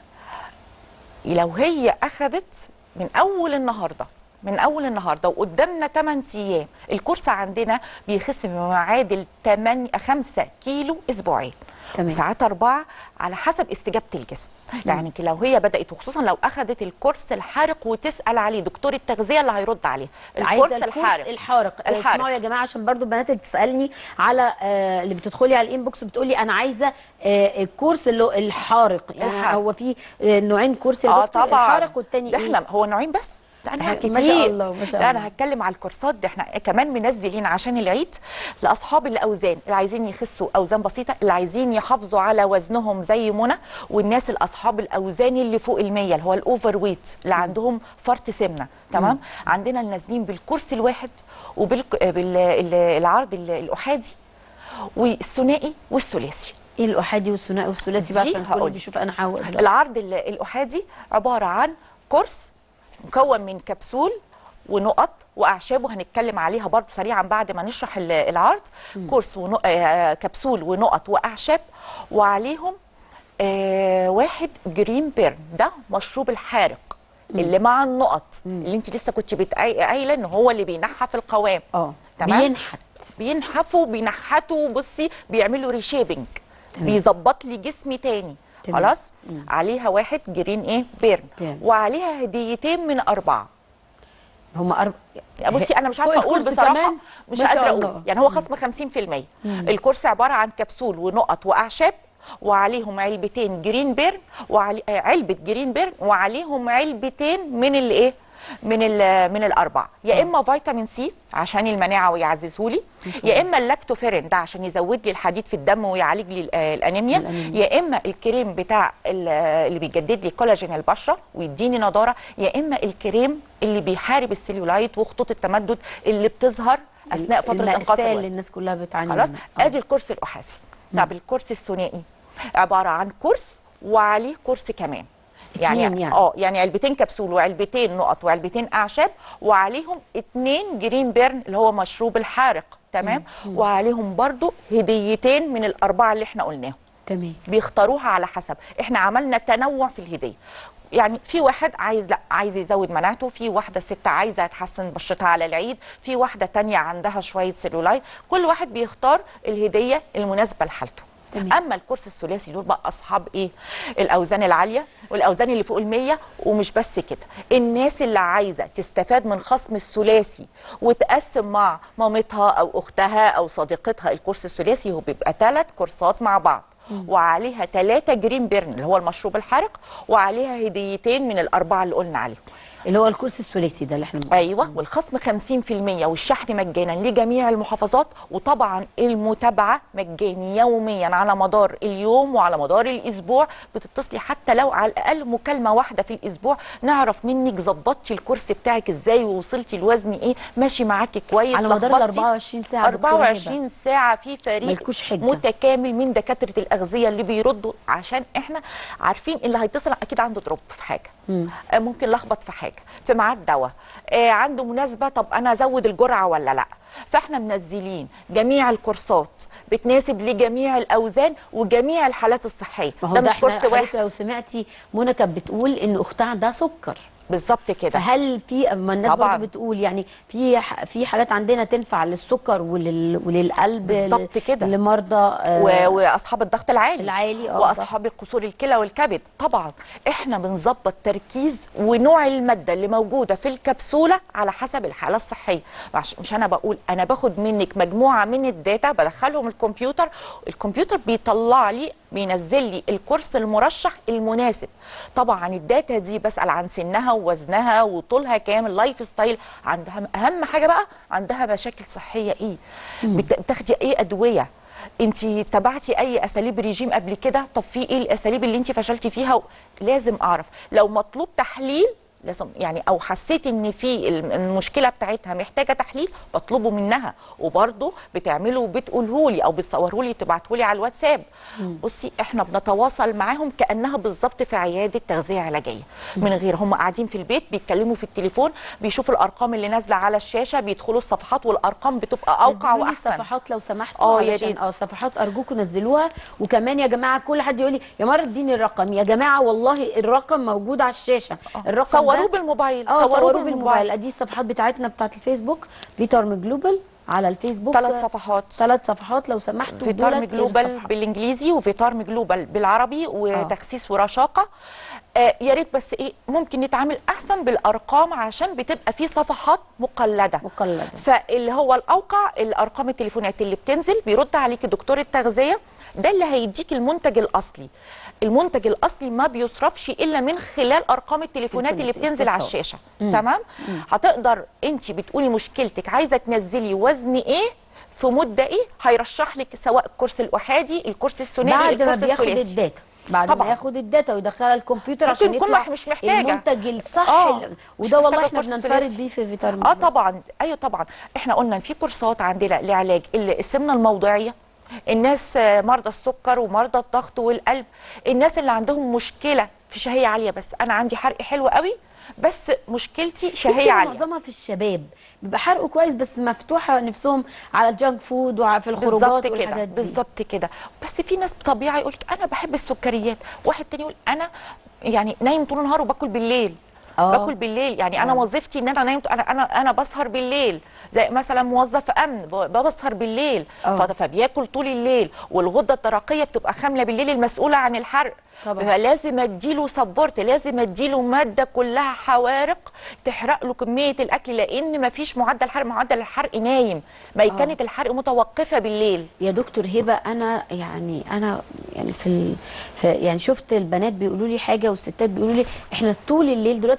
لو هي اخذت من اول النهارده من اول النهارده وقدامنا 8 ايام الكورس عندنا بيخس بما يعادل 8 5 كيلو اسبوعين تمام. ساعات أربعة على حسب استجابة الجسم يعني لو هي بدأت وخصوصا لو أخذت الكورس الحارق وتسأل عليه دكتور التغذية اللي هيرد عليها الكورس عايزه الكورس الحارق الحارق الحارق. اسمعوا يا جماعه عشان برضو البنات اللي بتسالني على آه اللي بتدخلي على الانبوكس بتقولي انا عايزه آه الكورس اللي هو الحارق يعني الحارق. هو في آه نوعين كورس يا اه دكتور طبعا الحارق والتاني ده ايه احنا هو نوعين بس ده انا ما كتير شاء الله، ما شاء لا الله. انا هتكلم على الكورسات دي احنا كمان منزلين عشان العيد لاصحاب الاوزان اللي عايزين يخسوا اوزان بسيطه اللي عايزين يحافظوا على وزنهم زي منى والناس الاصحاب الاوزان اللي فوق ال100 اللي هو الاوفر ويت اللي عندهم فرط سمنه تمام عندنا نازلين بالكورس الواحد وبالعرض الاحادي والثنائي والثلاثي ايه الاحادي والثنائي والثلاثي بقى دي عشان الكل هقول. بيشوف انا هقول دلوقتي. العرض ال- الأحادي عبارة عن كورس مكون من كبسول ونقط واعشاب وهنتكلم عليها برضو سريعا بعد ما نشرح ال- العرض كورس ونق... آه، كبسول ونقط واعشاب وعليهم آه واحد جرين بيرن ده مشروب الحارق اللي مع النقط اللي انت لسه كنت بتقاي- قايله ان هو اللي بينحف القوام اه تمام بينحت بينحفوا بينحتوا بصي بيعملوا ريشيبنج بيظبط لي جسمي تاني تمام. خلاص عليها واحد جرين ايه بيرن بيرن. وعليها هديتين من اربعه هم أرب... بصي انا مش عارفه فوق اقول الكورس بصراحه كمان؟ مش ما شاء قادره الله. اقول يعني هو خصم 50% الكورس عباره عن كبسول ونقط واعشاب وعليهم علبتين جرين بيرن وعلي... آه، علبه جرين بيرن وعليهم علبتين من اللي ايه من ال- من الاربعه يا اما فيتامين سي عشان المناعه ويعززه لي يا اما اللاكتوفيرين ده عشان يزود لي الحديد في الدم ويعالج لي ال- آه، الانيميا الأنيميا. يا اما الكريم بتاع ال- آه، اللي بيجدد لي كولاجين البشره ويديني نضاره يا اما الكريم اللي بيحارب السليولايت وخطوط التمدد اللي بتظهر اثناء فتره انقاص المأساة اللي الوزن الناس كلها بتعاني خلاص منها. آه. ادي الكورس الاحاسي طب الكورس الثنائي عباره عن كورس وعليه كورس كمان يعني اتنين يعني. اه يعني علبتين كبسول وعلبتين نقط وعلبتين اعشاب وعليهم اتنين جرين بيرن اللي هو مشروب الحارق تمام وعليهم برضو هديتين من الاربعه اللي احنا قلناهم تمام بيختاروها على حسب احنا عملنا تنوع في الهديه يعني في واحد عايز لا عايز يزود مناعته في واحده ست عايزه تحسن بشرتها على العيد في واحده تانية عندها شويه سيلولايت كل واحد بيختار الهديه المناسبه لحالته تمام. اما الكورس الثلاثي دول بقى اصحاب ايه الاوزان العاليه والاوزان اللي فوق ال100 ومش بس كده الناس اللي عايزه تستفاد من خصم الثلاثي وتقسم مع مامتها او اختها او صديقتها الكورس الثلاثي هو بيبقى ثلاث كورسات مع بعض وعليها ثلاثة جرين بيرن اللي هو المشروب الحارق وعليها هديتين من الأربعة اللي قلنا عليهم اللي هو الكورس الثلاثي ده اللي احنا ايوه والخصم 50% والشحن مجانا لجميع المحافظات وطبعا المتابعه مجاني يوميا على مدار اليوم وعلى مدار الاسبوع بتتصلي حتى لو على الاقل مكالمه واحده في الاسبوع نعرف منك ظبطتي الكورس بتاعك ازاي ووصلتي لوزن ايه ماشي معاكي كويس على مدار ال لخبطتي. 24 ساعة دكتورة هبة. 24 ساعه في فريق ملكوش حجة. متكامل من دكاتره الاغذيه اللي بيردوا عشان احنا عارفين اللي هيتصل اكيد عنده دروب في حاجه آه، ممكن لخبط في حاجه في ميعاد دواء آه، عنده مناسبه طب انا ازود الجرعه ولا لا فاحنا منزلين جميع الكورسات بتناسب لجميع الاوزان وجميع الحالات الصحيه ما هو ده ده مش كورس احنا حضرتك لو واحد سمعتي منى كانت بتقول ان اختها عندها سكر بالظبط كده فهل في اما الناس طبعاً. برضه بتقول يعني في ح- في حالات عندنا تنفع للسكر ولل وللقلب بالظبط ل- كده. لمرضى آه، و... واصحاب الضغط العالي العالي، اه، واصحاب القصور الكلى والكبد طبعا احنا بنظبط تركيز ونوع الماده اللي موجوده في الكبسوله على حسب الحاله الصحيه مش, مش انا بقول انا باخد منك مجموعه من الداتا بدخلهم الكمبيوتر الكمبيوتر بيطلع لي بينزل لي الكورس المرشح المناسب طبعا الداتا دي بسال عن سنها ووزنها وطولها كام اللايف ستايل عندها اهم حاجه بقى عندها مشاكل صحيه ايه بت- بتاخدي ايه ادويه انت تبعتي اي اساليب ريجيم قبل كده طب في ايه الاساليب اللي انت فشلتي فيها لازم اعرف لو مطلوب تحليل لازم يعني او حسيت ان في الم- المشكله بتاعتها محتاجه تحليل بطلبه منها وبرضه بتعمله وبتقوله لي او بتصوره لي تبعته لي على الواتساب بصي احنا بنتواصل معاهم كانها بالظبط في عياده تغذيه علاجيه من غير هم قاعدين في البيت بيتكلموا في التليفون بيشوفوا الارقام اللي نازله على الشاشه بيدخلوا الصفحات والارقام بتبقى اوقع نزلوا لي واحسن الصفحات لو سمحتوا اه، يا علشان- ريت. اه صفحات ارجوكم نزلوها وكمان يا جماعه كل حد يقول لي يا مره اديني الرقم يا جماعه والله الرقم موجود على الشاشه الرقم صوروه ده- بالموبايل اه صوروه صوروه بالموبايل بالموبايل ادي الصفحات بتاعتنا بتاعت الفيسبوك فيتارم جلوبال على الفيسبوك ثلاث صفحات ثلاث صفحات لو سمحتوا فيتارم دولت جلوبال الصفحات. بالانجليزي وفيتارم جلوبال بالعربي وتخسيس ورشاقه آه يا ريت بس ايه ممكن نتعامل احسن بالارقام عشان بتبقى في صفحات مقلده مقلدة. فاللي هو الاوقع الارقام التليفونات اللي بتنزل بيرد عليك دكتور التغذيه ده اللي هيديك المنتج الاصلي المنتج الاصلي ما بيصرفش الا من خلال ارقام التليفونات اللي بتنزل على اتصال. الشاشه تمام هتقدر انت بتقولي مشكلتك عايزه تنزلي وزن ايه في مده ايه هيرشح لك سواء الكورس الاحادي الكورس الثنائي بعد ما الكورس بياخد الثلاثي الداتا بعد طبعاً. ما ياخد الداتا ويدخلها الكمبيوتر ممكن عشان يكون يطلع واحد مش محتاجة. المنتج الصح آه، ال- مش وده والله محتاجة احنا كورس بننفرد ثلاثي. بيه في فيتارم اه طبعا ايوه طبعا احنا قلنا ان في كورسات عندنا لعلاج ال- السمنه الموضعيه الناس آه، مرضى السكر ومرضى الضغط والقلب الناس اللي عندهم مشكله في شهيه عاليه بس انا عندي حرق حلو قوي بس مشكلتي شهيه يمكن عاليه معظمها في الشباب بيبقى حرقه كويس بس مفتوحه نفسهم على الجانك فود وفي الخروجات بالظبط كده والحاجات دي بالظبط كده بس في ناس طبيعي يقول لك انا بحب السكريات واحد تاني يقول انا يعني نايم طول النهار وباكل بالليل آه. باكل بالليل يعني انا آه. وظيفتي ان انا نايم انا انا انا بسهر بالليل زي مثلا موظف امن ب- بسهر بالليل آه. ف- فبياكل طول الليل والغده الدرقيه بتبقى خامله بالليل المسؤوله عن الحرق طبعا. فلازم اديله سبورت لازم اديله ماده كلها حوارق تحرق له كميه الاكل لان مفيش معدل حرق معدل الحرق نايم ميكنه الحرق متوقفه بالليل يا دكتور هبه انا يعني انا يعني في, ال... في يعني شفت البنات بيقولوا لي حاجه والستات بيقولوا لي احنا طول الليل دلوقتي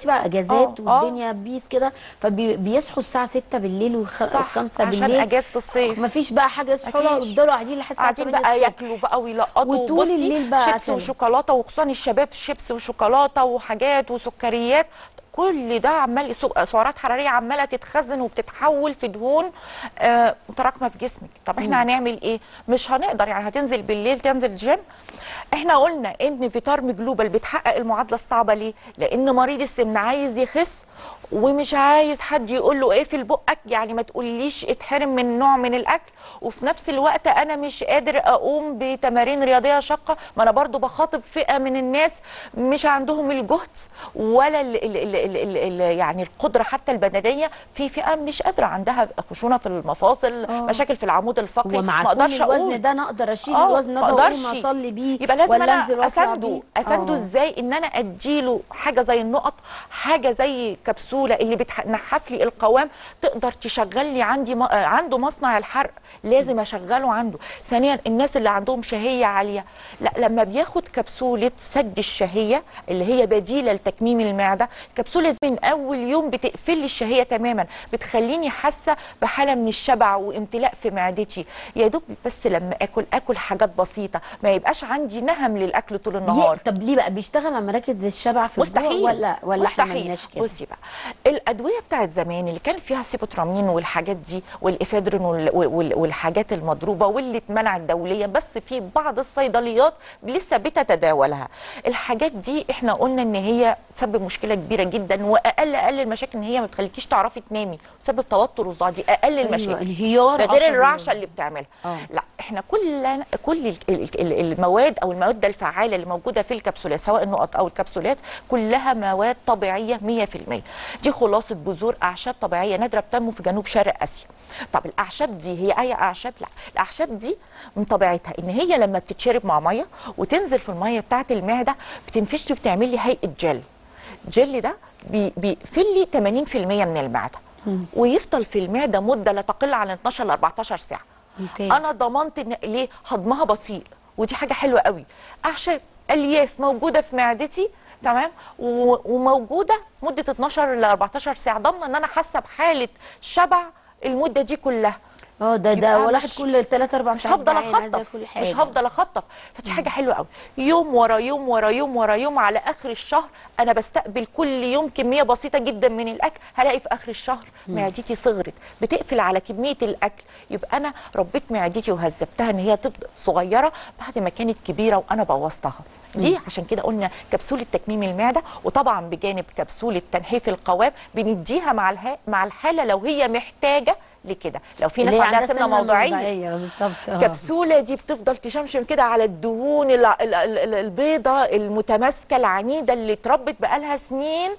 دلوقتي بقى اجازات آه، آه. والدنيا بيس كده فبيصحوا الساعه 6 بالليل صح و5 عشان بالليل اجازه الصيف مفيش بقى حاجه يصحوا لها مفيش. ويفضلوا قاعدين لحد الساعه قاعدين 8 بقى الصبح. ياكلوا بقى ويلقطوا وطول بصي الليل بقى شيبس عسل. وشوكولاته وخصوصا الشباب شيبس وشوكولاته وحاجات وسكريات كل ده عمال سو- سعرات حراريه عماله تتخزن وبتتحول في دهون آه متراكمه في جسمك طب احنا هنعمل ايه مش هنقدر يعني هتنزل بالليل تنزل الجيم احنا قلنا ان فيتارم جلوبال بتحقق المعادله الصعبه ليه لان مريض السمنه عايز يخس ومش عايز حد يقول له ايه في بقك يعني ما تقوليش اتحرم من نوع من الاكل وفي نفس الوقت انا مش قادر اقوم بتمارين رياضيه شاقه ما انا برضو بخاطب فئه من الناس مش عندهم الجهد ولا ال ال ال ال ال ال يعني القدره حتى البدنيه في فئه مش قادره عندها خشونه في المفاصل آه. مشاكل في العمود الفقري ومع ما كل اقدرش الوزن اقول ده انا اقدر اشيل آه، الوزن ده ما واقوم أقدرش. اصلي بيه يبقى لازم ولا انا انزل واطلع اسانده بيه. اسانده آه. ازاي ان انا اديله حاجه زي النقط حاجه زي كبسوله اللي بتنحف لي القوام تقدر تشغل لي عندي م... آه، عنده مصنع الحرق لازم اشغله عنده ثانيا الناس اللي عندهم شهيه عاليه لا لما بياخد كبسوله سد الشهيه اللي هي بديله لتكميم المعده كبسوله دي من اول يوم بتقفل لي الشهيه تماما بتخليني حاسه بحاله من الشبع وامتلاء في معدتي يا دوب بس لما اكل اكل حاجات بسيطه ما يبقاش عندي نهم للاكل طول النهار ليه؟ طب ليه بقى بيشتغل على مراكز الشبع في الجوع مستحيل ولا ولا احنا مستحيل مالناش كده بصي بقى الادويه بتاعت زمان اللي كان فيها سيبوترامين والحاجات دي والافيدرين وال- وال- والحاجات المضروبه واللي اتمنعت دوليا بس في بعض الصيدليات لسه بتتداولها الحاجات دي احنا قلنا ان هي تسبب مشكله كبيره جدا واقل اقل المشاكل ان هي ما بتخليكيش تعرفي تنامي تسبب توتر وصداع دي اقل المشاكل انهيار ده غير عصبي. الرعشه اللي بتعملها آه. لا احنا كل كل ال- ال- ال- المواد او المواد الفعاله اللي موجوده في الكبسولات سواء النقط او الكبسولات كلها مواد طبيعيه 100% دي خلاصه بذور اعشاب طبيعيه نادره بتنمو في جنوب شرق اسيا طب الاعشاب دي هي اي اعشاب لا الاعشاب دي من طبيعتها ان هي لما بتتشرب مع ميه وتنزل في الميه بتاعه المعده بتنفش وبتعمل لي هيئه جل الجل ده بي- بيقفل لي 80% من المعده ويفضل في المعده مده لا تقل عن 12 ل 14 ساعه ممتاز. انا ضمنت ان ليه هضمها بطيء ودي حاجه حلوه قوي اعشاب الياف موجوده في معدتي تمام و- وموجوده مده 12 ل 14 ساعه ضامنه ان انا حاسه بحاله شبع المده دي كلها اه ده يبقى ده واحد مش- كل 3 4 مش ساعات هفضل جعان، عايز اخطف آكل حاجة. مش هفضل اخطف فدي حاجه حلوه قوي يوم ورا يوم ورا يوم ورا يوم على اخر الشهر انا بستقبل كل يوم كميه بسيطه جدا من الاكل هلاقي في اخر الشهر معدتي صغرت بتقفل على كميه الاكل يبقى انا ربيت معدتي وهذبتها ان هي تفضل صغيره بعد ما كانت كبيره وانا بوظتها دي عشان كده قلنا كبسوله تكميم المعده وطبعا بجانب كبسوله تنحيف القوام بنديها مع الها مع الحاله لو هي محتاجه لكده لو في ناس اللي هي عندها سمنه موضوعيه بالظبط آه. الكبسوله دي بتفضل تشمشم كده على الدهون ال- ال- ال- البيضه المتماسكه العنيده اللي اتربت بقالها سنين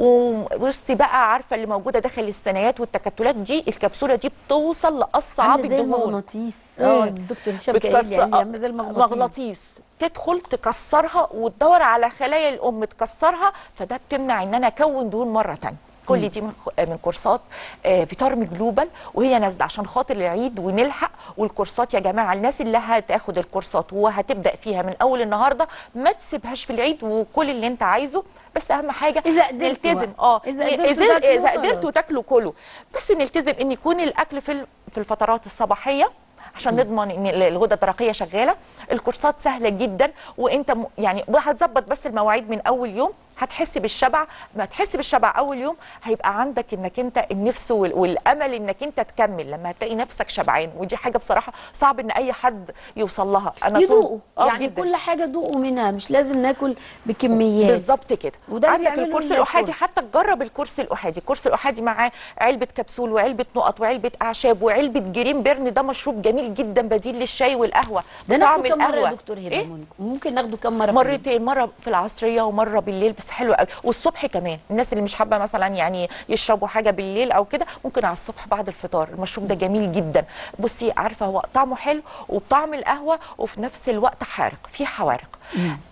وبصي بقى عارفه اللي موجوده داخل الثنايات والتكتلات دي الكبسوله دي بتوصل لاصعب عامل زي الدهون المغناطيس اه مم. الدكتور هشام كان قايل لي بتكسر عامل زي المغناطيس مغناطيس تدخل تكسرها وتدور على خلايا الام تكسرها فده بتمنع ان انا اكون دهون مره تانية كل دي من خ- من كورسات آه، فيتارم جلوبال وهي نازله عشان خاطر العيد ونلحق والكورسات يا جماعه الناس اللي هتاخد الكورسات وهتبدا فيها من اول النهارده ما تسيبهاش في العيد وكل اللي انت عايزه بس اهم حاجه إذا قدرتوا نلتزم بقى. اه إذا ن- قدرتوا اذا تاكلوا إذا خلاص. قدرتوا تاكلوا كله بس نلتزم ان يكون الاكل في ال- في الفترات الصباحيه عشان نضمن ان ال- الغده الدرقيه شغاله الكورسات سهله جدا وانت م- يعني هتظبط بس المواعيد من اول يوم هتحس بالشبع ما تحس بالشبع اول يوم هيبقى عندك انك انت النفس وال- والامل انك انت تكمل لما هتلاقي نفسك شبعان ودي حاجه بصراحه صعب ان اي حد يوصل لها انا طول- يدوقوا آه يعني جداً. كل حاجه دوقوا منها مش لازم ناكل بكميات بالظبط كده وده اللي عندك بيعمله الكورس لنا الاحادي الكورس. حتى تجرب الكورس الاحادي الكورس الاحادي معاه علبه كبسول وعلبه نقط وعلبه اعشاب وعلبه جرين بيرن ده مشروب جميل جدا بديل للشاي والقهوه ده بطعم ناخده كم مره يا القهوة. دكتور هبه إيه؟ ممكن- ممكن ناخده كم مره في اليوم؟ مرتين مره في العصريه ومره بالليل بس حلو قوي والصبح كمان الناس اللي مش حابه مثلا يعني يشربوا حاجه بالليل او كده ممكن على الصبح بعد الفطار المشروب ده جميل جدا بصي عارفه هو طعمه حلو وبطعم القهوه وفي نفس الوقت حارق في حوارق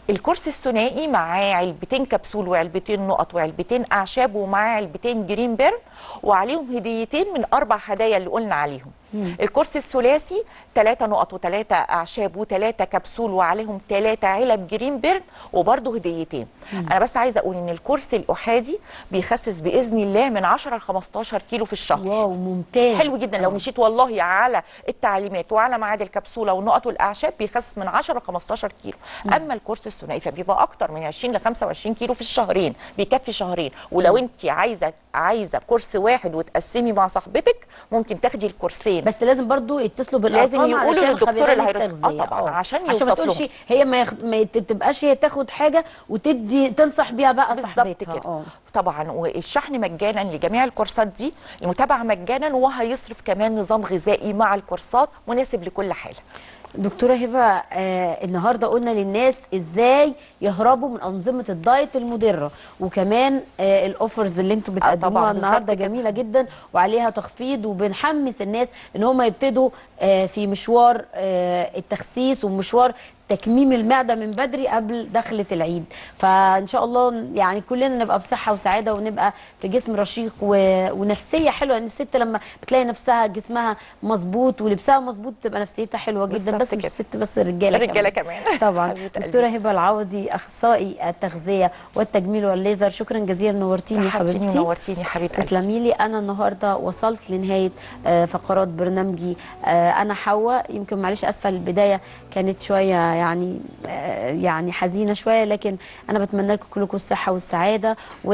الكورس الثنائي معاه علبتين كبسول وعلبتين نقط وعلبتين اعشاب ومعاه علبتين جرين بيرن وعليهم هديتين من اربع هدايا اللي قلنا عليهم الكورس الثلاثي ثلاثة نقط وثلاثة اعشاب وثلاثة كبسول وعليهم ثلاثة علب جرين بيرن وبرده هديتين انا بس عايزه اقول ان الكورس الاحادي بيخسس باذن الله من 10 ل 15 كيلو في الشهر واو ممتاز حلو جدا لو مشيت والله على التعليمات وعلى ميعاد الكبسوله والنقط والاعشاب بيخسس من 10 ل 15 كيلو اما الكورس الثنائي فبيبقى اكتر من 20 ل 25 كيلو في الشهرين بيكفي شهرين ولو انت عايزه عايزه كورس واحد وتقسمي مع صاحبتك ممكن تاخدي الكورسين بس لازم برضو يتصلوا بالارقام لازم يقولوا علشان للدكتور خبيرات اللي هيرد- التغذية. آه طبعاً، عشان عشان ما يوصف تقولش لهم. هي ما, يخ... ما يت- تبقاش هي تاخد حاجه وتدي تنصح بيها بقى بالظبط صاحبتها كده اه طبعا والشحن مجانا لجميع الكورسات دي المتابعه مجانا وهيصرف كمان نظام غذائي مع الكورسات مناسب لكل حاله دكتوره هبه آه النهارده قلنا للناس ازاي يهربوا من انظمه الدايت المضره وكمان آه الاوفرز اللي انتم طبعاً، بتقدموها بالظبط النهارده كده. جميله جدا وعليها تخفيض وبنحمس الناس ان هم يبتدوا آه في مشوار آه التخسيس ومشوار تكميم المعده من بدري قبل دخله العيد فان شاء الله يعني كلنا نبقى بصحه وسعاده ونبقى في جسم رشيق و... ونفسيه حلوه ان الست لما بتلاقي نفسها جسمها مظبوط ولبسها مظبوط بتبقى نفسيتها حلوه جدا بالظبط بس مش كده. الست بس الرجاله الرجالة كمان. طبعا حبيبة قلبي. دكتوره هبه العوضي اخصائي التغذيه والتجميل والليزر شكرا جزيلا نورتيني يا تحبتيني حبيبتي ونورتيني حبيبه قلبي. تسلمي لي انا النهارده وصلت لنهايه آه، فقرات برنامجي آه، انا حواء يمكن معلش اسفه البدايه كانت شويه يعني آه، يعني حزينه شويه لكن انا بتمنى لكم كلكم الصحه والسعاده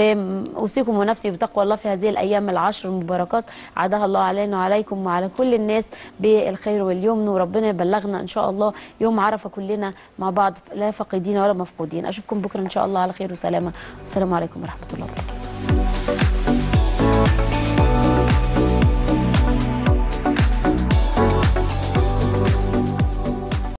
واوصيكم ونفسي بتقوى الله في هذه الايام العشر المباركات عادها الله علينا وعليكم وعلى كل الناس بالخير واليمن وربنا يبلغنا ان شاء الله يوم عرفه كلنا مع بعض لا فاقدين ولا مفقودين اشوفكم بكره ان شاء الله على خير وسلامه والسلام عليكم ورحمه الله وبركاته